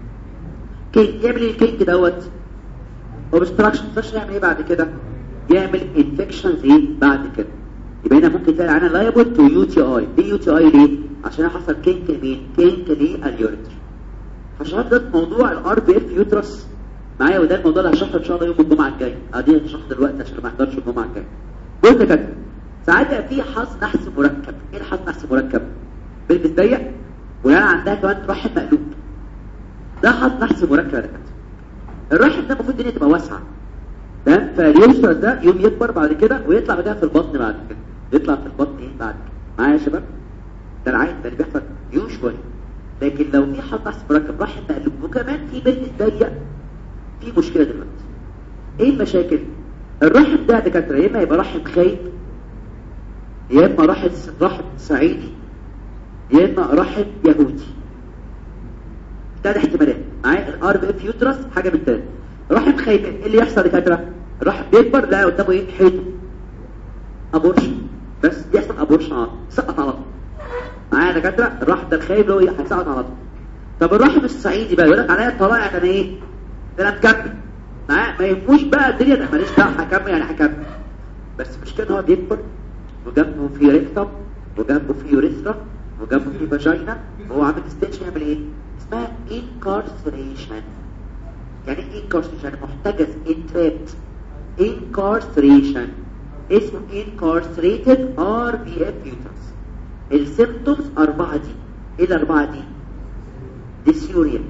كينج يعمل ايه الكينج دوت اوبستراكشن فاش يعمل ايه بعد كده يعمل انفكشنز ايه بعد كده يبقى هنا ممكن تلاقي عنها لايبل تو يو تي اي دي يو تي اي ليه عشان حصل كينك لمين كينك لليوريتر هشرح ده موضوع الار بي اف يوترس معايا وده الموضوع اللي هشرحه ان شاء الله يوم الجمعه الجاي ادي هشرحه دلوقتي عشان ما احضرش الجمعه الجايه قلت كده ساعات بيبقى في حظ نحس مركب ايه الحظ نحس مركب بيلبس ضيق ويعني عندها كمان رحم مقلوب ده حظ نحس مركب يا دكاتره الرحم ده المفروض الدنيا تبقى واسعه تمام فاليوسر ده يوم يكبر بعد كده ويطلع بقى في البطن بعد كده يطلع في البطن ايه بعد كده معايا يا شباب ده العين ده اللي بيحصل يوجوالي لكن لو في حد تحت مركب رحم مقلوب وكمان في بلد ضيق في مشكله دلوقتي ايه المشاكل الرحم ده يا دكاتره يا اما يبقى رحم خايب يا اما رحم رحم صعيدي يا اما رحم يهودي ثلاث احتمالات معايا الار بي اف يوترس حاجه من الثلاث رحم خايب ايه اللي يحصل يا دكاتره الرحم بيكبر لا قدامه ايه حيطه ابورشن بس يحصل ابورشن على طول سقط على طول معايا يا دكاتره الرحم ده الخايب اللي هو إيه؟ هيسقط على طول طب الرحم الصعيدي بقى يقول لك عليا طلائع انا ايه ده انا مكمل معايا ما ينفوش بقى الدنيا ده ماليش دعوه هكمل يعني هكمل بس المشكله ان هو بيكبر وجنبه في ريكتم وجنبه في يوريثرا وجنبه في فاجينا وهو عامل ستيتش يعمل ايه اسمها incarceration يعني ايه incarceration يعني محتجز entrapped incarceration اسمه incarcerated RBF uterus السيمتومز أربعة دي ايه الأربعة دي ديسيوريا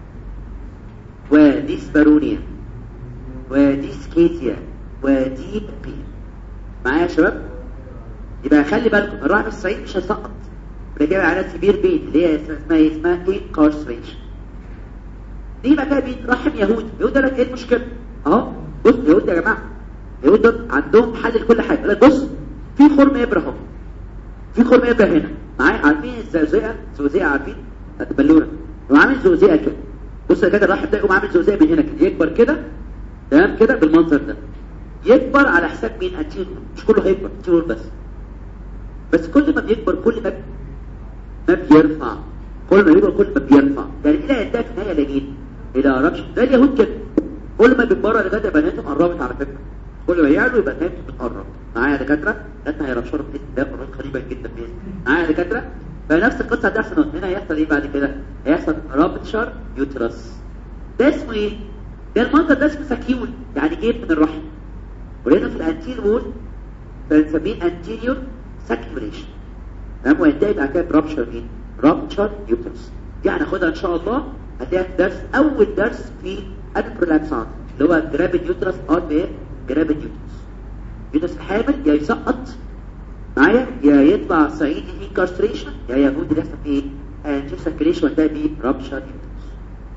وديسبارونيا وديسكيتيا وديب بين معايا يا شباب يبقى خلي بالكم الرحم الصعيد مش هيسقط ده كده على سبير بين اللي هي اسمها ايه اسمها incarceration دي بقى كده بين رحم يهود يهود ده لك ايه المشكله اهو بص يهود يا جماعه يهود دول عندهم حل لكل حاجه يقول لك بص في خرم ابره اهو في خرم ابره هنا معايا عارفين الزوزيقه زوزيقه عارفين البالونه هو عامل زوزيقه كده بص يا كده الرحم ده يقوم عامل زوزيقه من هنا كده يكبر كده تمام كده بالمنظر ده يكبر على حساب مين انتيرور مش كله هيكبر انتيرور بس بس كل ما بيكبر كل ما ما بيرفع كل ما بيكبر كل ما بيرفع يعني الى ينتهي في النهايه لمين الى ربش ده اليهود كده كل ما بيكبروا يا دكاتره بناتهم قربت على فكره كل ما يعلوا يبقى بناتهم بتقرب معايا يا دكاتره بناتنا هيربشروا باذن الله قرارات غريبه جدا باذن معايا يا دكاتره فنفس القصه هتحصل هنا هيحصل ايه بعد كده هيحصل رابتشر يوترس ده اسمه ايه ده المنظر ده اسمه سكيول يعني جيب من الرحم ولقينا في الانتير وول فنسميه انتيريور ساكيوليشن تمام وينتهي بعد كده برابشر مين رابتشر يوترس دي هناخدها ان شاء الله هتلاقيها في درس اول درس في البرولابسان اللي هو جرابد يوترس ار بي جرابد يوترس يوترس الحامل يا يسقط معايا يا يطلع صعيدي انكارستريشن يا يهود اللي يحصل فيه انتيريور ساكيوليشن وينتهي بيه رابتشر يوترس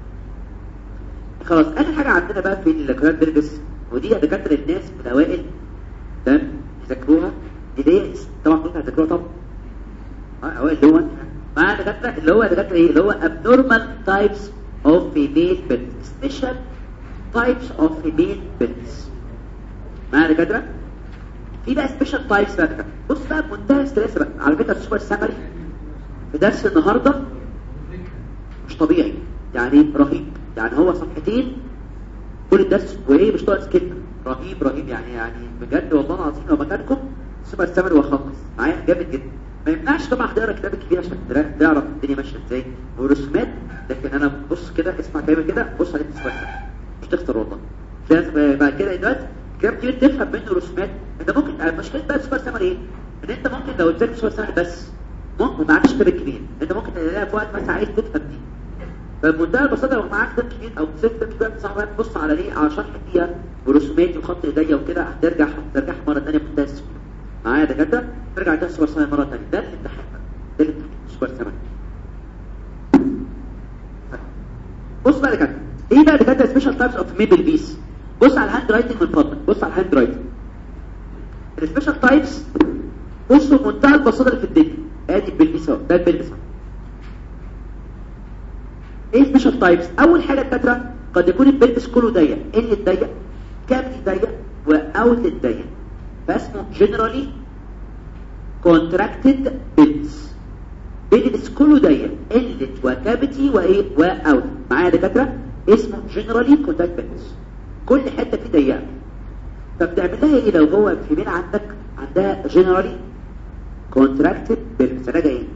خلاص اخر حاجه عندنا بقى في الكرات بيربس ودي دكاتره الناس من الاوائل تمام يذاكروها دي دي طبعا كلكم هتذاكروها طبعا اه اوائل اللي هو مع دكاتره اللي هو دكاتره ايه اللي هو abnormal types of female pelvis special types of female pelvis معايا يا دكاتره في بقى سبيشال تايبس بقى دكاترة. بص بقى بمنتهى السلاسه بقى على فكره السوبر سامري في درس النهارده مش طبيعي يعني رهيب يعني هو صفحتين كل الدرس وايه مش ناقص كلمه رهيب رهيب يعني يعني بجد والله العظيم لو مكانكم سوبر سامري واخلص معايا جامد جدا ما يمنعش طبعا تقرا كتاب كبير عشان تعرف الدنيا ماشيه ازاي ورسومات لكن انا بص كده اسمع كلامي كده بص عليه سوبر سامري مش تخسر والله لازم بعد كده دلوقتي كتاب كبير تفهم منه رسومات انت ممكن مشكله بقى سوبر سامري ايه ان انت ممكن لو تذاكر سوبر سامري بس ممكن معكش كتاب كبير انت ممكن تلاقيها في وقت مثلا عايز تفهم دي فبمنتهى البساطه لو معاك كتاب كبير او سيف كتاب كبير صعب تبص على ليه على شرح فيها ورسوماتي وخط ايديا وكده هترجع هترجع مره ثانيه بمنتهى السهوله معايا يا دكاتره ترجع تاني سوبر سامري مره ثانيه ده الامتحان ده الامتحان سوبر سامري بص بقى يا دكاتره ايه بقى دكاتره سبيشال تايبس اوف ميبل بيس بص على الهاند رايتنج من فضلك بص على الهاند رايتنج السبيشال تايبس بصوا بمنتهى البساطه اللي في الدنيا ادي البلبس اهو ده البلبس اهو ايه سبيشال تايبس اول حاجه الدكاتره قد يكون البلبس كله ضيق ان ضيق كافي ضيق واوت ضيق فاسمه جنرالي كونتراكتد بلبس بلبس كله ضيق انلت وكافيتي وايه واوت معايا يا دكاتره اسمه جنرالي كونتراكتد بلبس كل حته فيه ضيقه فبتعمل لها ايه لو جوه في مين عندك عندها جنرالي كونتراكتد بلبس راجع ايه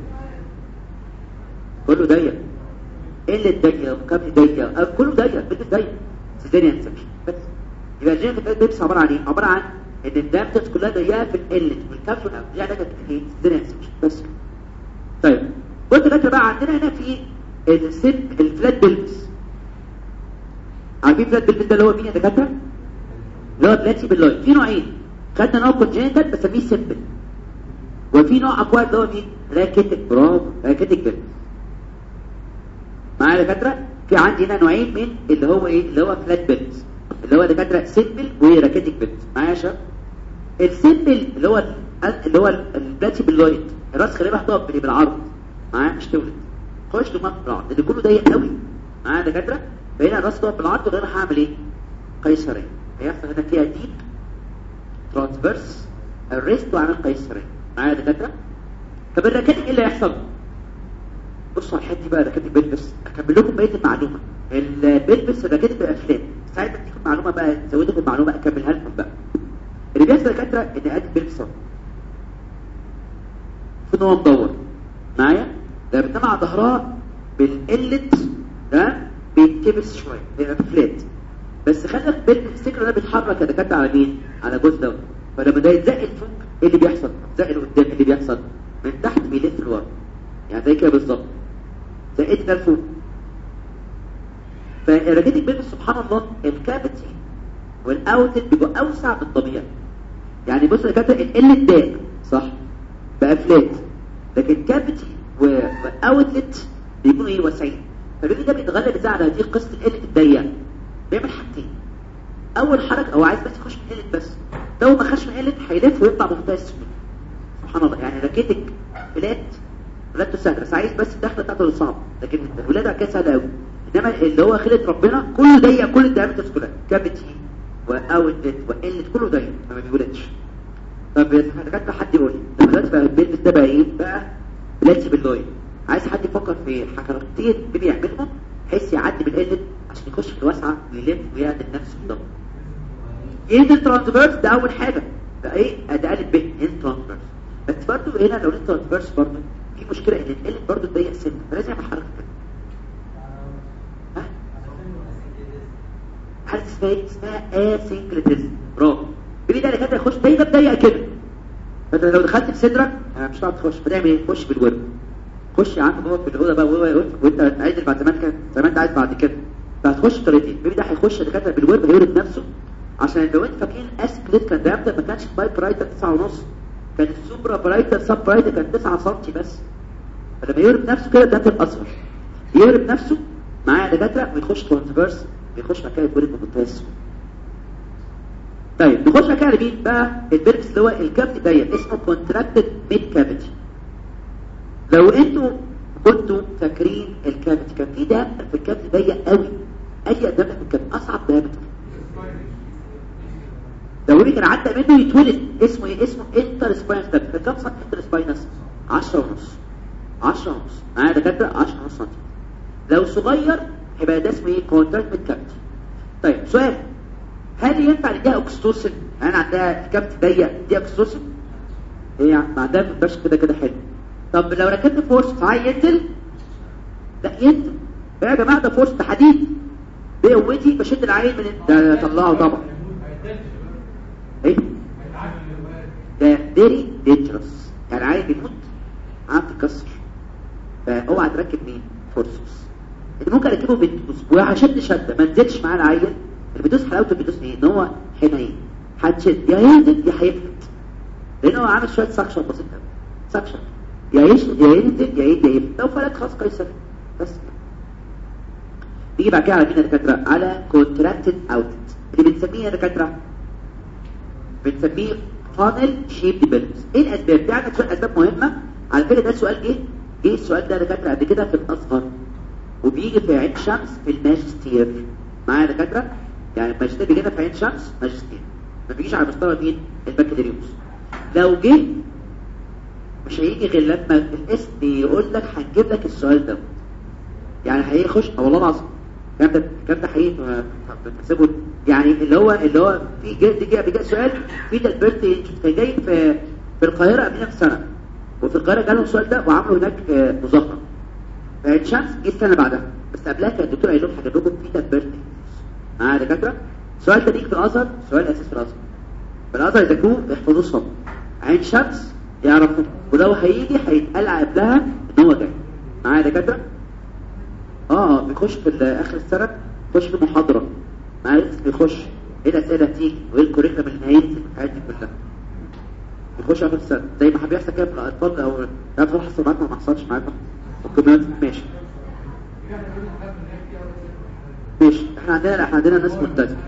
كله ضيق ايه اللي ضيق وكافي ضيق أه كله ضيق بلبس ضيق سيزيريان سكشن بس يبقى الجنرالي كونتراكتد بلبس عباره عن ايه عباره عن ان الدامتس كلها ضيقه في الالت والكافي والأوت يعني ده ايه سيزيريان سكشن بس طيب قلت لك بقى عندنا هنا في السن الفلات بلبس عارفين فلات بلبس ده اللي هو مين يا دكاتره اللي هو بلاتي باللاين في نوعين خدنا نوع كونجنتال بسميه سيمبل وفي نوع اكواد اللي هو مين راكيتك برافو راكيتك بلبس معايا يا دكاتره في عندي هنا نوعين من اللي هو ايه اللي هو فلات بلبس اللي هو دكاتره سيمبل وراكيتك بلبس معايا يا شباب السيمبل اللي هو اللي هو البلاتي باللاين الراس خليها هتقف بالعرض معايا مش تولد خش دماغ بالعرض اللي كله ضيق قوي معايا يا دكاتره فهنا الراس تقف بالعرض وغير هعمل ايه قيصريه هيحصل هنا فيها ديب ترانسفيرس الريست واعمل قيصريه معايا يا دكاتره طب الركاتب ايه اللي هيحصل بصوا على الحته دي بقى ركاتب بيلبس اكمل لكم بقيه المعلومه البيلبس الركاتب الافلام ساعات بديكم معلومه بقى تزودكم المعلومه اكملها لكم بقى اللي بيحصل يا دكاتره ان ادي بيلبس اهو في نوع مدور معايا ده بتنام على ظهرها بالقلت ده بيتكبس شويه بيبقى فلات بس خلي بالك السكر ده بيتحرك يا دكاتره على مين على جزء ده فلما ده يتزق لفوق ايه اللي بيحصل زق لقدام ايه اللي بيحصل من تحت بيلف لورا يعني زي كده بالظبط زقيت ده لفوق فالرجيتك بيلبس سبحان الله الكافيتي والاوتلت بيبقوا اوسع من الطبيعي يعني بص يا دكاتره ال ضاق صح بقى فلات لكن كافيتي واوتلت بيكونوا ايه واسعين فالبيبي ده بيتغلب ازاي على هذه قصه القله الضيقه بيعمل حاجتين اول حركه هو عايز بس يخش من قله بس لو ما خش من قله هيلف ويطلع بمنتهى السهوله سبحان الله يعني ركيتك فلات فلات سهله بس عايز بس الدخله بتاعته اللي صعب لكن الولاده كده سهله قوي انما اللي هو خلقه ربنا كله ضيق كل الدايمترز كلها كافيتي واوتلت وقله كله ضيق ما بيولدش طب يا دكاتره حد يقول لي طب دلوقتي بقى البيلبس ده بقى ايه بقى بلاتي باللوين عايز حد يفكر في حركتين بيبي يعملهم بحيث يعدي بالقلة عشان يخش في الواسعة ويلف ويعدل نفسه بالضبط ينزل ترانسفيرس ده أول حاجة ده إيه؟ ده قالب به ينزل ترانسفيرس بس برضه هنا لو نزل ترانسفيرس برضه في مشكلة إن القلب برضه ضيق سنة فلازم يعمل حركة كده ها؟ حاجة اسمها إيه؟ اسمها اسينكليتيزم برافو بيبي ده اللي كان يخش دايما ضيق كده فانت لو دخلت في صدرك مش هتعرف تخش فتعمل ايه؟ خش بالورد خش يا عم جوه في الاوضه بقى وهو وانت عايز بعد زمان كده زي ما انت عايز بعد كده فهتخش بطريقتين البيبي ده هيخش دكاتره بالورد هيورد نفسه عشان لو انت فاكرين اسبليت كان دايمتر ما كانش باي برايتر 9 ونص كان السوبرا برايتر سب برايتر كان 9 سم بس فلما يورد نفسه كده دايمتر اصغر يورد نفسه معاه دكاتره ويخش ترانسفيرس بيخش مكان الورد بمنتهى السهوله طيب نخش مكان مين بقى البيركس اللي هو الكافيتي ضيق اسمه كونتراكتد ميد كافيتي لو انتوا كنتوا فاكرين الكافيتي كان في دم في الكافيتي ضيق قوي اي دم في الكافيتي اصعب دايمتر لو كان عدى منه يتولد اسمه ايه اسمه انتر سباينس ده كم سنتي انتر سباينس 10 ونص 10 ونص معايا دكاتره 10 ونص سنتي لو صغير هيبقى ده اسمه ايه كونتراكت كابت طيب سؤال هل ينفع نديها اوكستوسن يعني عندها الكابت ضيق دي اوكستوسن هي يعني عندها في البش كده كده حلو طب لو ركبت فورس فعاي ينزل لا ينزل يا جماعه ده فورس ده حديد بقوتي بشد العين من ده طلعه طبعا ايه ده فيري دينجرس يعني عيل بيموت عم تكسر فاوعى تركب مين فورسوس انت ممكن اركبه باسبوع عشان شده ما نزلش معاه العيل اللي بيدوس حلاوته بيدوس ايه ان هو حنين هتشد يا ينزل يا هيفلت لان هو عامل شويه سكشن بسيط قوي سكشن يا يشد يا ينزل يا يد يا يفلت لو فلت خلاص قيصر بس نيجي بعد كده على مين يا دكاتره على كونتراكتد اوتلت اللي بنسميه يا دكاتره بنسميه فانل شيب ديفلوبس ايه الاسباب دي عندك شويه اسباب مهمه على فكره ده سؤال جه جه السؤال ده دكاتره قبل كده في الاصغر وبيجي في عين شمس في الماجستير معايا يا دكاتره يعني الماجستير بيجي لنا في عين شمس ماجستير ما بيجيش على مستوى مين البكالوريوس لو جه مش هيجي غير لما الاسم يقول لك هنجيب لك السؤال ده يعني هيخش والله العظيم الكلام ده الكلام ده حقيقي بتحسبه يعني اللي هو اللي هو في جاي جاي بيجي سؤال في ده البيرت كان جاي في في القاهره قبلنا بسنه وفي القاهره جالهم السؤال ده وعملوا هناك مظاهره فعين شمس جه السنه بعدها بس قبلها كان الدكتور قايل لهم هجيب لكم في ده البيرت معايا يا دكاتره السؤال ده بيجي في الازهر سؤال اساسي في الازهر في الازهر يذاكروه يحفظوه صم عين شمس يعرفوا ولو هيجي هيتقال قبلها ان هو جاي معايا يا دكاتره اه بيخش في اخر السنه يخش في محاضره معايا بيخش ايه الاسئله هتيجي وايه الكوريكولم اللي هينزل الحاجات دي كلها بيخش اخر السنه زي ما بيحصل كده في الاطفال او الاطفال حصل معاكم ما حصلش معاكم ممكن ماشي ماشي احنا عندنا احنا عندنا ناس ملتزمه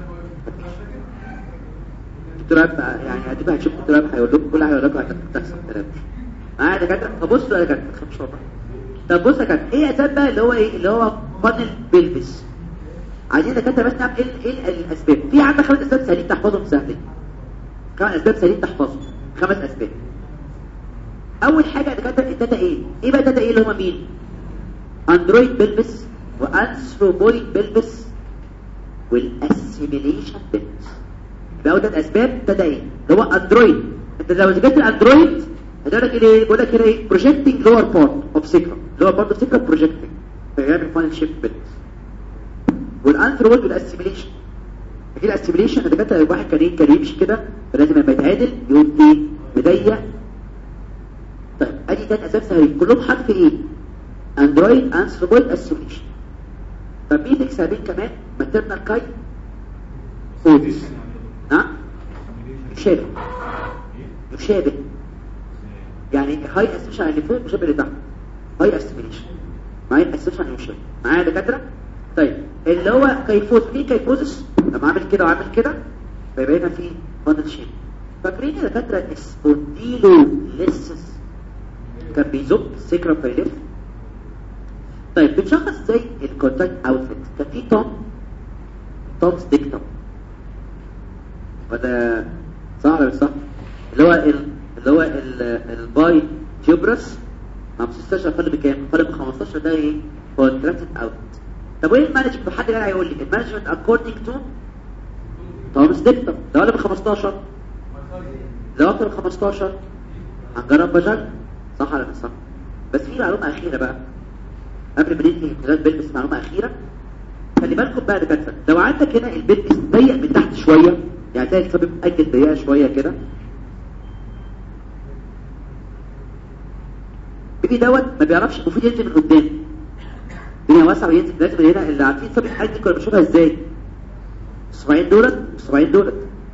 دكتور يعني هتبقى هتشوف دكتور هيقول لكم كل حاجه هيقول لكم هتحصل كلام معايا دكاتره فبصوا يا دكاتره ما تخافش والله طب بص يا كابتن ايه اسباب بقى اللي هو ايه اللي هو فضل بيلبس عايزين دكاتره بس نعرف ايه ايه الاسباب في عندك خمس اسباب سهلين تحفظهم سهلين خمس اسباب سهلين تحفظهم خمس اسباب اول حاجه دكاتره الداتا ايه ايه بقى الداتا ايه اللي هم مين اندرويد بيلبس وانثروبويد بيلبس والاسيميليشن بيلبس ده ده اسباب داتا ايه اللي هو اندرويد انت لو جبت الاندرويد هتقول لك ايه بقول لك ايه بروجكتنج لور بارت اوف سيكرا لور بارت اوف سيكرا بروجكتنج فيعمل فاينل شيب بيلبس والانثروبويد والاسيميليشن اكيد الاسيميليشن ده كده واحد كان ايه كان يمشي كده فلازم لما يتعادل يقول ايه مضيق طيب ادي ده اساس هي كلهم حرف ايه اندرويد انثروبويد اسيميليشن طب مين اكسابين كمان ماتيرنال كاي اوديس ها يشابه يشابه يعني هاي اسيميليشن اللي فوق مشابه اللي تحت هاي اسيميليشن معايا اسيميليشن مشابه معايا دكاتره طيب اللي هو كيفوز ليه كيفوزس لما عامل كده وعامل كده فيبقى هنا في فانل شيب فاكرين يا دكاتره سبونديلو ليسس كان بيزق سكرة فيلف طيب بنشخص ازاي الكونتاكت اوتفيت كان في توم توم ستيكتوم وده صح ولا مش صح اللي هو ال... اللي هو ال... الباي تيوبرس مع 16 اقل بكام اقل ب 15 ده ايه كونتراكتد اوت طب وايه المانجمنت حد جاي هيقول لي المانجمنت اكوردنج تو توم ستيكتوم ده ولا ب 15 لو اكتر من 15 هنجرب بجل صح ولا مش صح بس في معلومه اخيره بقى قبل ما ننهي الكلام بلبس معلومه اخيره خلي بالكم بقى دكاتره لو عندك هنا البلبس ضيق من تحت شويه يعني تلاقي الصبي مأجل ضيقه شويه كده بيبي دوت ما بيعرفش المفروض ينزل من قدام الدنيا واسعه وينزل لازم من هنا اللي عارفين صبي الحاجات دي كنا بنشوفها ازاي الصباعين دولت الصباعين دولت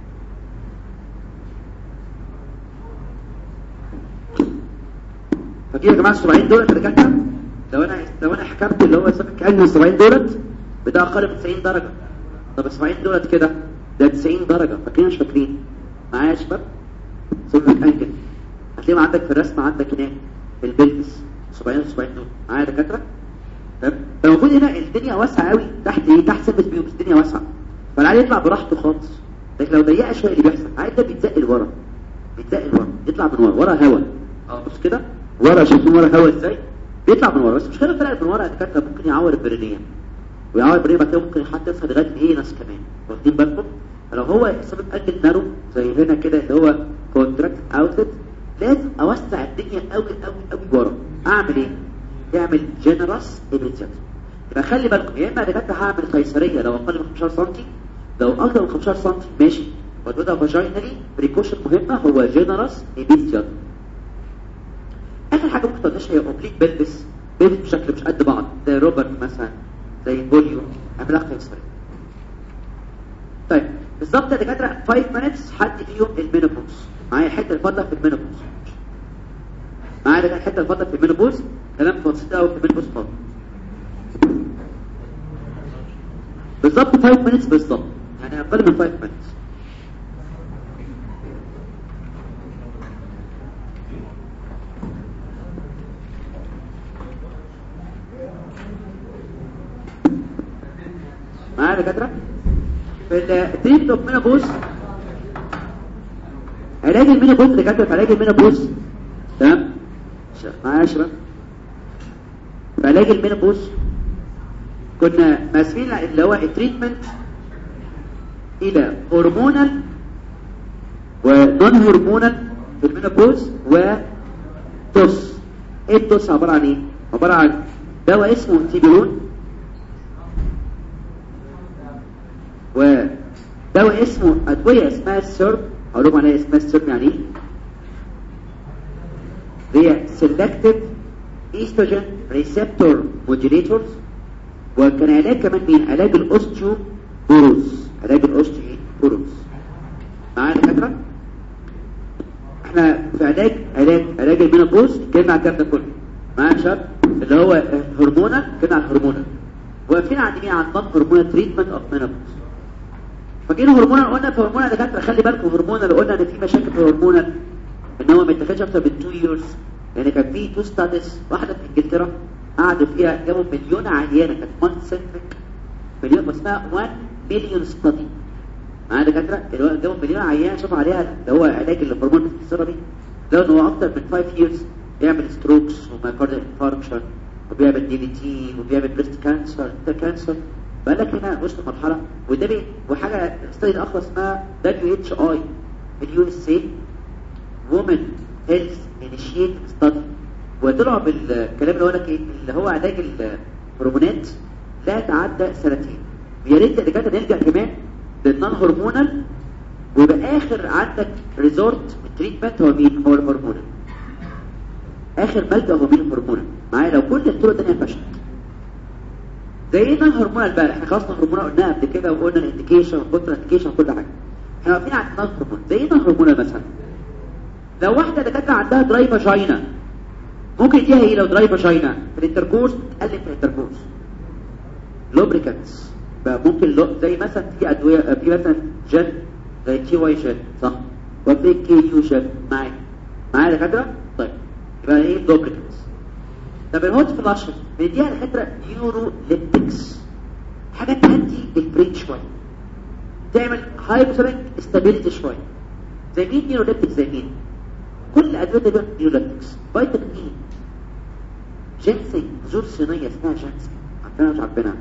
فاكرين يا جماعه الصباعين دولت اللي كانت لو انا لو انا حكمت اللي هو سابق كان الصباعين دولت بده اقل من 90 درجه طب الصباعين دولت كده ده 90 درجه فاكرين مش فاكرين معايا يا شباب سابق انجل هتلاقيهم عندك في الرسمه عندك هناك في البلبس اسبوعين اسبوعين دول معايا يا دكاتره تمام فالمفروض هنا الدنيا واسعه قوي تحت ايه تحت سيرفيس بيوم الدنيا واسعه فالعيل يطلع براحته خالص لكن لو ضيقه شويه اللي بيحصل العيل ده بيتزق لورا بيتزق لورا يطلع من ورا ورا هوا اه بص كده ورا شايفين ورا هوا ازاي بيطلع من ورا بس مش كده طلع من ورا يا دكاتره ممكن يعور البرينيه ويعور البرينيه بعد كده ممكن حتى يوصل لغايه الاينس كمان واخدين بالكم فلو هو سبب اجل نارو زي هنا كده اللي هو كونتراكت اوتلت لازم اوسع الدنيا قوي قوي قوي ورا اعمل ايه يعمل جنرس ايبريتيات يبقى خلي بالكم يا اما يا دكاتره هعمل قيصريه لو اقل من 15 سم لو اكتر من 15 سم ماشي وده فاجينالي بريكوشن مهمه هو جنرس ايبريتيات اخر حاجه ممكن تقولش هي اوبليك بلبس بيلبس بشكل مش قد بعض زي روبرت مثلا زي بوليو عملها قيصريه طيب بالظبط يا دكاتره 5 minutes حد فيهم المينوبوز معايا حته الفتره في المينوبوز معايا دكاتره حته الفتره في المينوبوز كلام بسيط قوي في المينوبوز خالص بالظبط 5 minutes بالظبط يعني اقل من 5 minutes معايا دكاتره في التريبت اوف مينوبوز علاج المينوبوز دكاتره في علاج المينوبوز تمام معايا يا شباب في علاج المينوبوز كنا ماسكين اللي هو التريتمنت الى هرمونال ونون هرمونال في المينوبوز وتوس ايه التوس عباره عن ايه عباره عن دواء اسمه تيبيرون ودواء اسمه ادويه اسمها السيرب هقول لكم عليها اسمها السيرب يعني ايه هي selective estrogen receptor modulators وكان علاج كمان مين علاج الاوستيو بوروز علاج الاوستيو بوروز معايا دكاتره احنا في علاج علاج علاج المينوبوز اتكلمنا على الكلام ده كله معايا يا شباب اللي هو هرمونال اتكلمنا على الهرمونال واقفين عند مين عند نون هرمونال تريتمنت اوف مينوبوز فجينا هرمونال قلنا في هرمونال دكاتره خلي بالكم هرمونال قلنا ان في مشاكل في الهرمونال ان هو ما يتاخدش اكتر من 2 ييرز يعني كان في تو ستاديز واحده في انجلترا قعدوا فيها جابوا مليون عيانه كانت مالتي سنتريك مليون اسمها 1 مليون ستادي معايا دكاتره اللي هو جابوا مليون عيانه شافوا عليها اللي هو علاج الهرمون الثيرابي لو ان هو اكتر من 5 ييرز بيعمل ستروكس ومايكارديال انفاركشن وبيعمل دي في تي وبيعمل بريست كانسر كانسر بقى لك هنا وصل مرحله وده بي وحاجه ستادي اخرى اسمها دبليو اتش اي اليو اس اي وومن هيلث انيشيت ستادي وطلعوا بالكلام اللي هو لك ايه اللي هو علاج الهرمونات لا يتعدى سنتين ويا ريت الدكاتره نلجا كمان للنون هرمونال ويبقى اخر عندك ريزورت التريتمنت هو مين هو الهرمونال اخر ملجا هو مين الهرمونال معايا لو كل الطرق الثانيه فشلت زي ايه نون هرمونال بقى احنا خلاص نون هرمونال قلناها قبل كده وقلنا الانديكيشن والكونترا انديكيشن وكل حاجه احنا واقفين على النون هرمونال زي ايه نون هرمونال مثلا لو واحده دكاتره عندها دراي فاجينا ممكن يديها ايه لو دراي فاجينا في الانتركورس تقلل في الانتركورس لوبريكانتس بقى ممكن لو زي مثلا في ادويه في مثلا جل زي تي واي جل صح وفي كي يو جل معايا معايا دكاتره طيب يبقى ايه لوبريكانتس طب الهوت فلاشز بنديها دكاتره نيورو ليبتكس حاجه تهدي البرين شويه تعمل هايبوثيرميك استابيليتي شويه زي مين نيورو ليبتكس زي مين كل ادويه دول نيورو ليبتكس فيتامين اي جنسي زور صينيه اسمها جنسي عارفينها مش عارفينها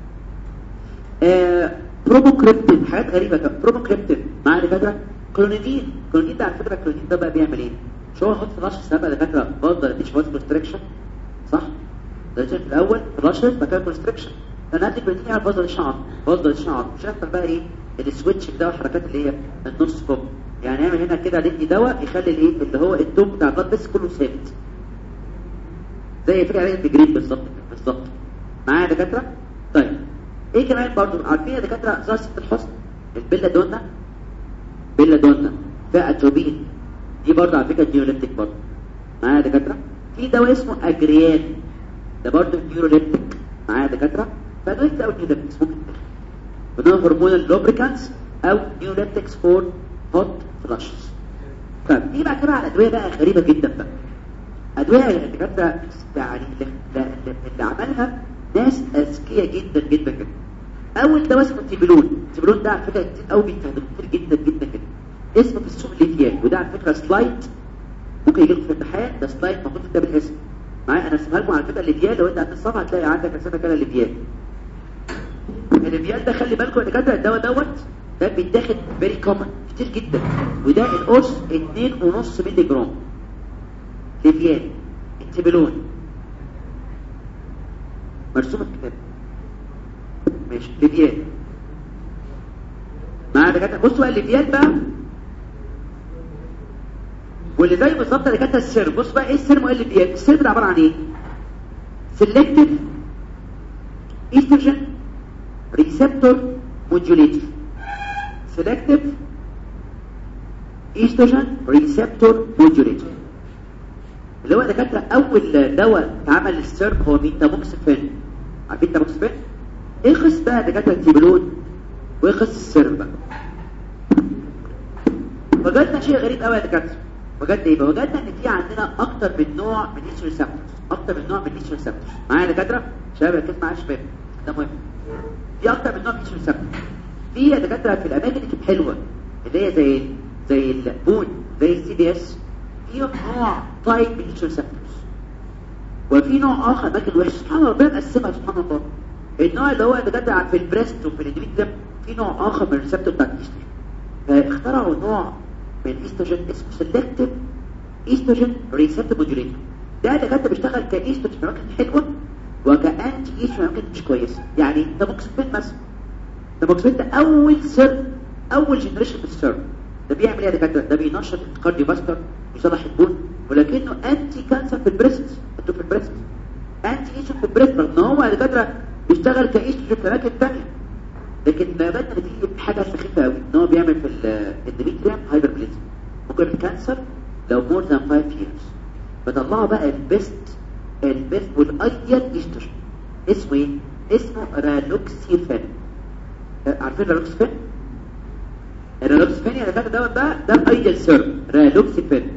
آه بروموكريبتين حاجات غريبه كده بروموكريبتين معايا دكاتره كلونيدين كلونيدين ده على فكره كلونيدين ده بقى بيعمل ايه مش هو هوت فلاش سبب دكاتره بفضل مش فاز كونستريكشن صح ده في الاول فلاشز مكان كونستريكشن انا هدي كلونيدين على بفضل الشعر بفضل الشعر مش عارف بقى ايه السويتش ده والحركات اللي هي النص فوق يعني نعمل هنا كده ندي دواء يخلي الايه اللي هو الدوم بتاع البلد بس كله ثابت زي فكره عليه التجريب بالظبط بالظبط معايا يا دكاتره طيب ايه كمان برضو عارفين يا دكاتره ظاهر ست الحسن البيلا دونا بيلا دونا فيها اتروبين دي برضو على فكره نيوروليبتيك برضو معايا يا دكاتره في دواء اسمه اجريان ده برضو نيوروليبتيك معايا يا دكاتره فدول او نيوروليبتكس ممكن بدون هرمونال لوبريكانتس او نيوروليبتكس فور هوت فلاشز طيب دي بقى كده على ادويه بقى غريبه جدا بقى ادويه يا دكاتره يعني اللي, اللي عملها ناس اذكياء جدا جدا جدا اول دواء اسمه تيبلون تيبلون ده على فكره كتير قوي بيستخدموه كتير جدا جدا جدا اسمه في السوق ليفيان وده على فكره سلايد ممكن يجي لكم في الامتحان ده سلايد موجود في كتاب الاسم معايا انا اسمها لكم على فكره ليفيان لو انت عندك الصفحه هتلاقي عندك رسمه كده ليفيان الليفيان ده خلي بالكم يا دكاتره الدواء دوت ده بيتاخد فيري كومن كتير جدا وده القرص 2.5 مللي جرام ليفيان التبلون مرسومه في الكتاب ماشي ليفيان معايا يا دكاتره بصوا بقى الليفيان بقى واللي زي بالظبط اللي كانت السير بص بقى ايه السير وايه الليفيان السير ده عباره عن ايه سيلكتيف ايستروجين ريسبتور موديوليتور selective estrogen receptor modulator اللي هو دكاتره اول دواء اتعمل للسيرب هو مين تاموكسفين عارفين تاموكسفين ايه قصه بقى دكاتره التيبلون وايه قصه السيرب بقى وجدنا شيء غريب قوي يا دكاتره وجدنا ايه بقى وجدنا ان في عندنا اكتر من نوع من ايستروجين ريسبتورز اكتر من نوع من ايستروجين ريسبتورز معايا يا دكاتره شباب ركز معايا يا شباب ده مهم في اكتر من نوع من ايستروجين ريسبتورز في دكاتره في الاماكن اللي حلوه اللي هي زي زي البون زي السي بي اس في نوع طيب من الريسبتورز وفي نوع اخر اماكن وحشه سبحان الله ربنا مقسمها سبحان الله النوع اللي هو دكاتره في البريست وفي الاندوميتريوم في نوع اخر من الريسبتور بتاع الايستروجين فاخترعوا نوع من الايستروجين اسمه سيلكتيف ايستروجين ريسبتور موديوليتور ده دكاتره بيشتغل كايستروجين في اماكن حلوه وكانتي ايستروجين في اماكن مش كويسه يعني تاموكسفين مثلا التاموكسفين ده اول سر اول جنريشن في السيرم ده بيعمل ايه يا دكاتره ده بينشط الكارديو فاسكولار يصلح البون ولكنه انتي كانسر في البريست انتوا في البريست انتي ايشن في البريست رغم ان هو يا دكاتره بيشتغل كايشن في اماكن ثانيه لكن بدنا نتيجه حاجه سخيفه قوي ان هو بيعمل في الاندوميتريوم هايبربليزم ممكن الكانسر لو مور ذان 5 years فطلعوا بقى البيست البيست والايديال ايستروجين اسمه ايه اسمه رالوكسيفين عارفين رالوكسيفين الرالوكسيفين يعني فاكر دوت بقى ده الايديال سيرم رالوكسيفين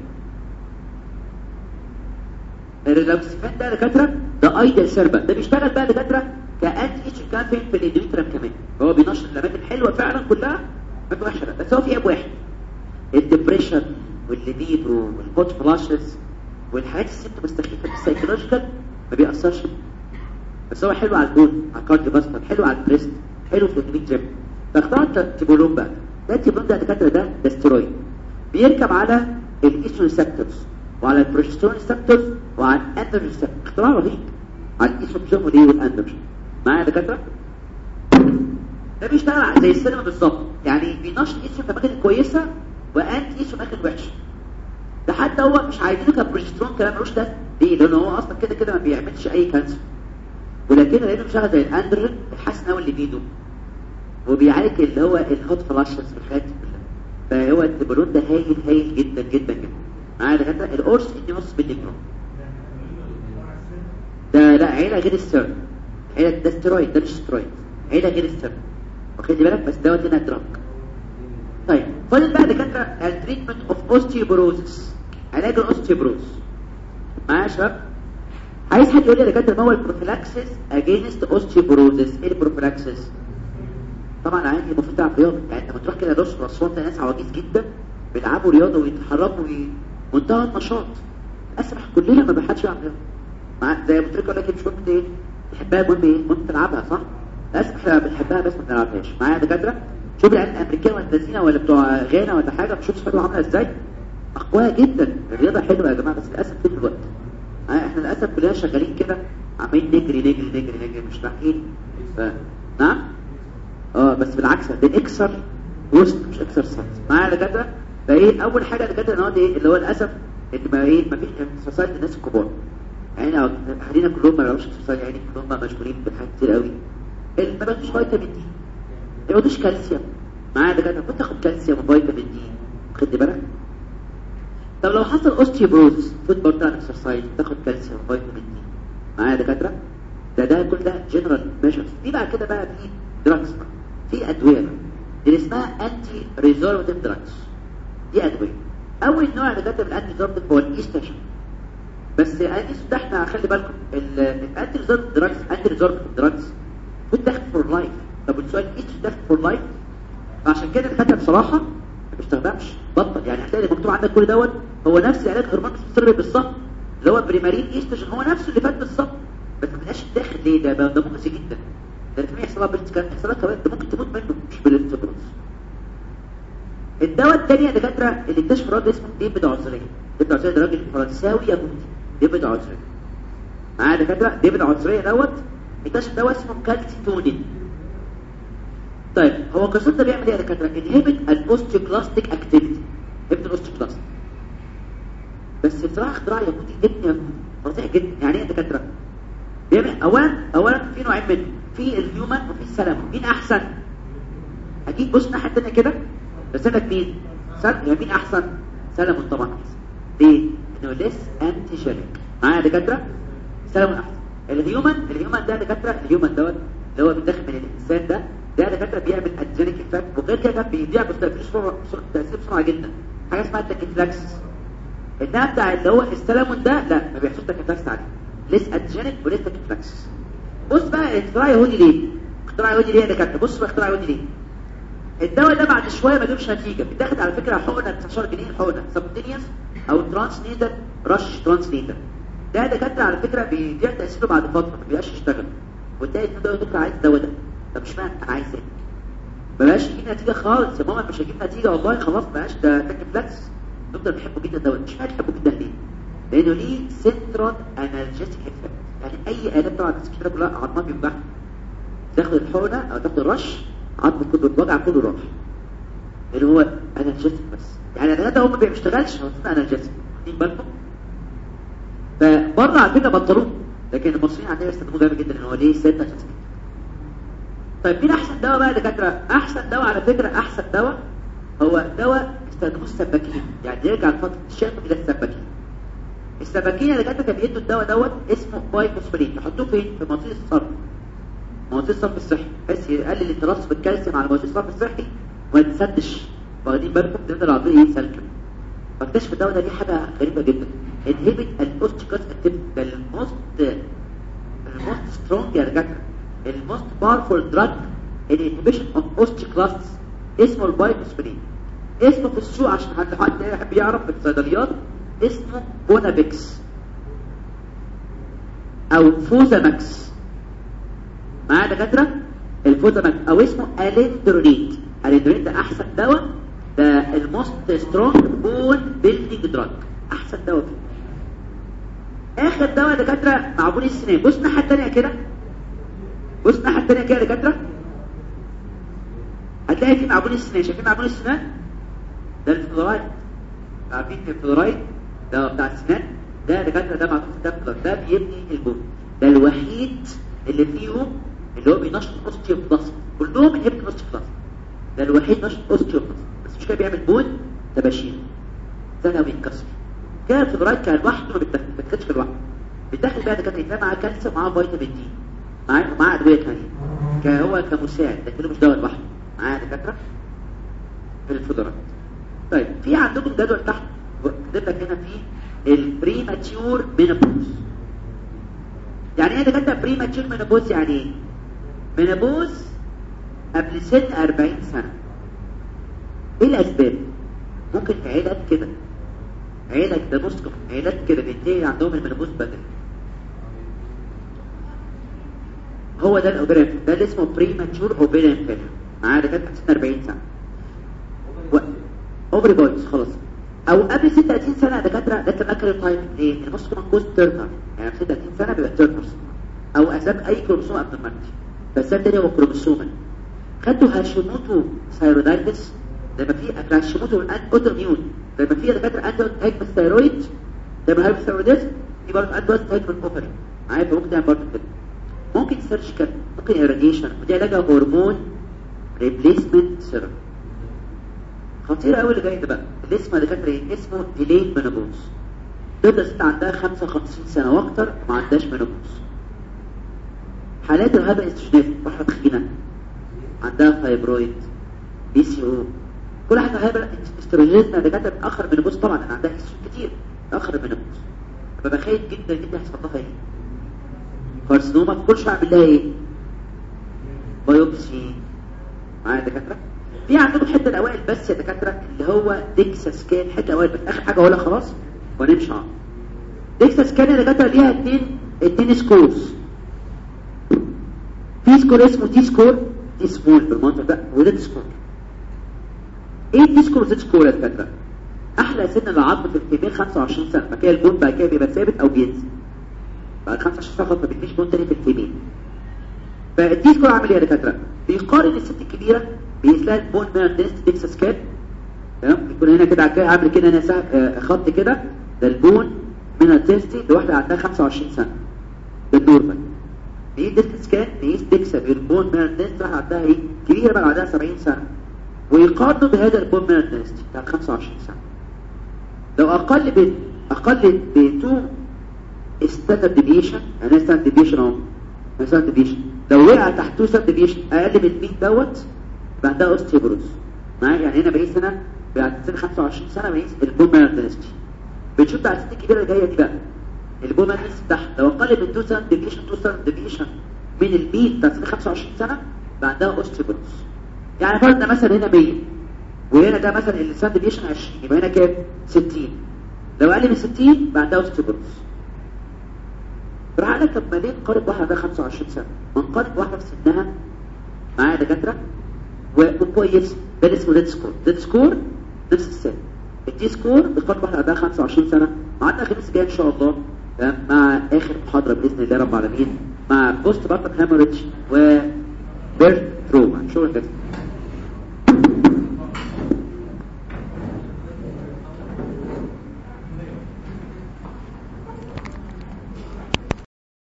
الرالوكسيفين ده دكاتره ده ايديال سيرم ده بيشتغل بقى دكاتره كانتي اتش كان فين في الاندوميتريم كمان هو بينشط الاماكن الحلوه فعلا كلها ما وحشه بس هو في عيب واحد الدبريشن والليبيدو والهوت فلاشز والحاجات الست مستخفه السايكولوجيكال ما بيأثرش بس هو حلو على البون على الكارديو فاسكولار حلو على البريست حلو في الاندوميتريم فاخترت تيبولون بقى ده التيبولون ده دكاتره ده ده ستيرويد بيركب على الايستروجين ريسبتورز وعلى البروجسترون ريسبتورز وعلى الاندروجين ريسبتورز اختراع رهيب على الايستروجين ودي والاندروجين معايا يا دكاتره ده بيشتغل زي السينما بالظبط يعني بينشط الايستروجين في اماكن كويسه وانتي ايستروجين في اماكن وحشه ده حتى هو مش عايزينه كبروجسترون كلام ملوش ده ليه لان هو اصلا كده كده ما بيعملش اي كانسر ولكن لانه بيشتغل زي الاندروجين بيحسن قوي الليبيدو وبيعالج اللي هو الهوت فلاشز والحاجات دي كلها فهو التبرون ده هايل هايل جدا جدا جدا معايا دكاتره القرص 2.5 مللي جرام ده لا عيله غير السيرم عيله ده ستيرويد ده مش ستيرويد عيله غير السيرم واخد بالك بس دوت هنا دراج طيب فاضل بقى دكاتره التريتمنت اوف اوستيوبروزس علاج الاوستيوبروز معايا يا شباب عايز حد يقول لي يا دكاتره ما هو البروفيلاكسيس اجينست اوستيوبروزس ايه البروفيلاكسيس طبعا عادي المفروض تلعب رياضه يعني انت بتروح كده دش واسوان تلاقي ناس عواجيز جدا بيلعبوا رياضه ويتحركوا منتهى النشاط اسرح كلنا ما بحدش يلعب رياضه مع زي ما قلت لك لك مش مهم ايه تحبها المهم ايه المهم تلعبها صح للاسف احنا بنحبها بس ما بنلعبهاش معايا يا دكاتره شوف العيال الامريكان ولا الذين ولا بتوع غانا ولا حاجه بتشوف صحتهم عامله ازاي اقوياء جدا الرياضه حلوه يا جماعه بس للاسف في الوقت احنا للاسف كلنا شغالين كده عمالين نجري نجري نجري نجري مش لاحقين ف... نعم اه بس بالعكس ده اكسر وسط مش اكسر سايز معايا دكاتره فايه اول حاجه دكاتره ان هو ايه اللي هو للاسف ان ما ايه ما فيش اكسرسايز للناس الكبار يعني اهالينا كلهم ما بيعملوش اكسرسايز يعني كلهم مشغولين بحاجات كتير قوي ما بياخدوش فيتامين دي ما بياخدوش كالسيوم معايا دكاتره كنت تاخد كالسيوم وفيتامين دي خد بالك طب لو حصل اوستيوبروز فوتبول بتاع اكسرسايز تاخد كالسيوم وفيتامين دي معايا دكاتره ده ده كل ده جنرال ميجرز في بعد كده بقى في دراجز في ادويه اللي اسمها انتي ريزولوتيف دراجز دي ادويه اول نوع دكاتره من الانتي ريزولوتيف هو الايستروجين بس الانيس ده احنا خلي بالكم الانتي ريزورت دراجز انتي ريزورت دراجز كنت داخل فور لايف طب السؤال ايش داخل فور لايف فعشان كده الكاتب بصراحه ما بيستخدمش بطل يعني هتلاقي مكتوب عندك كل دوت هو نفس علاج هرمون السر بالظبط اللي هو بريمارين ايستروجين هو نفسه اللي فات بالظبط بس ما بقاش داخل ليه ده ده مؤذي جدا ده في يحصل لها بيرت كان يحصل لها كمان ده ممكن تموت منه مش بالانتبروس الدواء الثاني يا دكاتره اللي اكتشف راجل اسمه ديفيد عزري ديفيد عزري ده راجل فرنساوي يهودي ديفيد عزري معايا يا دكاتره ديفيد عزري دوت اكتشف دواء اسمه كالسيتونين طيب هو قصته ده بيعمل ايه يا دكاتره انهبت الاوستيوكلاستيك اكتيفيتي انهبت الاوستيوكلاست بس بصراحه اختراع يهودي ابن يهودي فظيع جدا يعني ايه يا دكاتره بيعمل اولا اولا في نوعين منه في الهيومن وفي السلامون مين احسن اكيد بص ناحيه الثانيه كده رسالك مين سلم يعني مين احسن سلمون طبعا احسن ليه انه ليس انتيجينيك معايا يا دكاتره سلمون احسن الهيومن الهيومن ده يا دكاتره الهيومن دوت اللي هو بيتاخد من الانسان ده ده يا دكاتره بيعمل انتيجينيك افكت وغير كده كان بيضيع بسرعه تاثير بسرعه جدا حاجه اسمها التاكيفلاكسس انها بتاع اللي هو السلمون ده لا ما بيحصلش تاكيفلاكسس عليه ليس انتيجينيك وليس تاكيفلاكسس بص بقى اختراع يهودي ليه اختراع يهودي ليه يا دكاتره بص بقى اختراع يهودي ليه الدواء ده بعد شويه ما جابش نتيجه بتاخد على فكره حقنه 19 جنيه الحقنه سبتينيوس او ترانس نيدر رش ترانس نيدر ده دكاتره على فكره بيضيع تاثيره بعد فتره ما بيبقاش يشتغل وتلاقي ان ده دكتور عايز الدواء ده طب مش فاهم انا عايز ايه ما بقاش يجيب نتيجه خالص يا ماما مش هيجيب نتيجه والله خلاص ما بقاش ده تاكيفلاكس الدكتور بيحبه جدا الدواء مش فاهم بيحبه جدا ليه لانه ليه سنترال انالجيستيك افكت يعني اي اله طبعا الناس كده كلها عظمها بيوجعها تاخد الحقنه او تاخد الرش عظم كله الوجع كله راح اللي هو انالجيستيك بس يعني الغدا هو ما بيشتغلش هو اسمه انالجيستيك واخدين بالكم فبره على فكره بطلوه لكن المصريين عندنا بيستخدموه جامد جدا ان هو ليه سنه انالجيستيك طيب مين احسن دواء بقى يا دكاتره احسن دواء على فكره احسن دواء هو دواء استخدموه السباكين يعني يرجع لفتره الشام الى السباكين السباكين اللي كانوا كانوا بيدوا الدواء دوت اسمه بايفوسفورين يحطوه فين في منطقه الصرف منطقه الصرف الصحي بحيث يقلل الترسب بالكالسيوم على منطقه الصرف الصحي وما تسدش واخدين بالكم تقدر العضليه ايه سلكه فاكتشف الدواء ده ليه حاجه غريبه جدا انهبت الاوستيكاس اكتيفيتي ده الموست الموست سترونج يا دكاتره الموست باورفول دراج الانهبيشن اوف اوستيكلاست اسمه البايفوسفورين اسمه في السوق عشان حد حد يحب يعرف في الصيدليات اسمه بونابيكس او فوزاماكس معايا دكاتره الفوزاماكس او اسمه اليندرونيت اليندرونيت ده احسن دواء ده الموست سترونج بون بيلدينج دراج احسن دواء فيه اخر دواء دكاتره معجون السنان بص الناحيه الثانيه كده بص الناحيه الثانيه كده يا دكاتره هتلاقي في معجون السنان شايفين معجون السنان ده الفلورايد عارفين الفلورايد ده بتاع السنان ده دكاتره ده معجون الدم ده بيبني البون ده الوحيد اللي فيهم اللي هو بينشط الاوستيوبلاست كلهم انهبت الاوستيوبلاست ده الوحيد نشط الاوستيوبلاست بس مش كده بيعمل بون تباشير سنه بيتكسر كده الفلورايد كان لوحده ما بيتاخدش لوحده بيتاخد بقى دكاتره يتنام معاه كالسيوم معاه فيتامين دي معاه معاه ادويه ثانيه هو كمساعد لكنه مش دواء لوحده معاه دكاتره في الفلورايد طيب في عندكم جدول تحت كاتب لك هنا في البريماتيور مينوبوز يعني ايه دكاتره بريماتيور مينوبوز يعني ايه مينوبوز قبل سن 40 سنه ايه الاسباب ممكن في عيلات كده عيلة ده مسكم عيلات كده بينتهي عندهم المينوبوز بدري هو ده الاوبريان ده اللي اسمه بريماتيور اوبريان فيلر معاه دكاتره 40 سنه و... اوفري بويز خلاص او قبل 36 سنه دكاتره ده تمكن تايب ليه المسكم كوز تيرنر يعني في 36 سنه بيبقى تيرنرز او اسباب اي كروموسوم ابنورماليتي بس ده هو كروموسومال خدوا هاشيموتو ثايرويدايتس لما في هاشيموتو اوتوميون لما في دكاتره عنده هايبوثايرويد لما هايبوثايرويدز دي برضه عنده هايبر اوفر عارف ممكن تعمل برضه كده ممكن سيرجيكال ممكن ايراديشن ودي علاجها هرمون ريبليسمنت سيرم خطير قوي اللي جاي ده بقى اللي اسمه دكاتره ايه اسمه ديليد مينوبوز تبدا ست عندها 55 سنه واكتر ما عندهاش مينوبوز حالات الهايبر استروجينات واحده تخينه عندها فايبرويد بي سي او كل حاجه هايبر استروجينات دكاتره متاخر مينوبوز طبعا انا عندها استروجين كتير متاخر مينوبوز ببقى خايف جدا جدا هيحصل لها ايه كارسينوما كلش اعمل لها ايه بايوبسي معايا يا دكاتره في عندكم حته الاوائل بس يا دكاتره اللي هو ديكسا سكان حته الاوائل بس اخر حاجه اقولها خلاص ونمشي عنها ديكسا سكان يا دكاتره ليها اتنين اتنين سكورز في سكور اسمه تي سكور تي سمول بالمنطق ده وده تي سكور ايه تي سكور وزد سكور يا دكاتره احلى سن العظم في الفيميل 25 سنه بعد كده البون بعد كده بيبقى ثابت او بينزل بعد 25 سنه خلاص ما بيديش بون تاني في الفيميل فالتي سكور عامل ايه يا دكاتره بيقارن الست الكبيره بيقيس لها البون ميرال دينستي ديكسا سكان تمام يكون هنا كده عكا- عامل كده هنا سا- آه، خط كده ده البون ميرال دينستي لواحده عندها 25 سنه ده النورمال بيقيس ديكسا سكان بيقيس ديكسا بالبون ميرال دينستي واحده عندها ايه كبيره بقى عندها 70 سنه ويقارنوا بهذا البون ميرال دينستي بتاع 25 سنه لو اقل ب اقل ب 2 ستاندرد ديفيشن يعني ستاندرد ديفيشن اهو ستاندرد ديفيشن لو وقع تحت 2 ستاندرد ديفيشن اقل من 100 دوت بعدها اوستيوبروز معايا يعني هنا بقيس هنا بعد سن 25 سنه بقيس البون ميرال دينستي بنشوف على الست الكبيره اللي جايه دي بقى البون ميرال دينستي تحت لو اقل من 2 ستاندرد ديفيشن 2 ستاندرد ديفيشن من ال 100 بتاع سن 25 سنه بعدها اوستيوبروز يعني فرضنا مثلا هنا 100 وهنا ده مثلا الستاندرد ديفيشن 20 يبقى هنا كام 60 لو اقل من 60 بعدها اوستيوبروز راح قال لك طب ما ليه نقارن واحده عندها 25 سنه ما نقارن واحده في سنها معايا دكاتره وكويس ده اللي اسمه ديد سكور ديد سكور نفس السن الدي سكور بقارن واحده عندها 25 سنه معانا الخميس الجاي ان شاء الله تمام؟ مع اخر محاضره باذن الله رب العالمين مع بوست بارتم هاموريدج و بيرث تروما شكرا جزيلا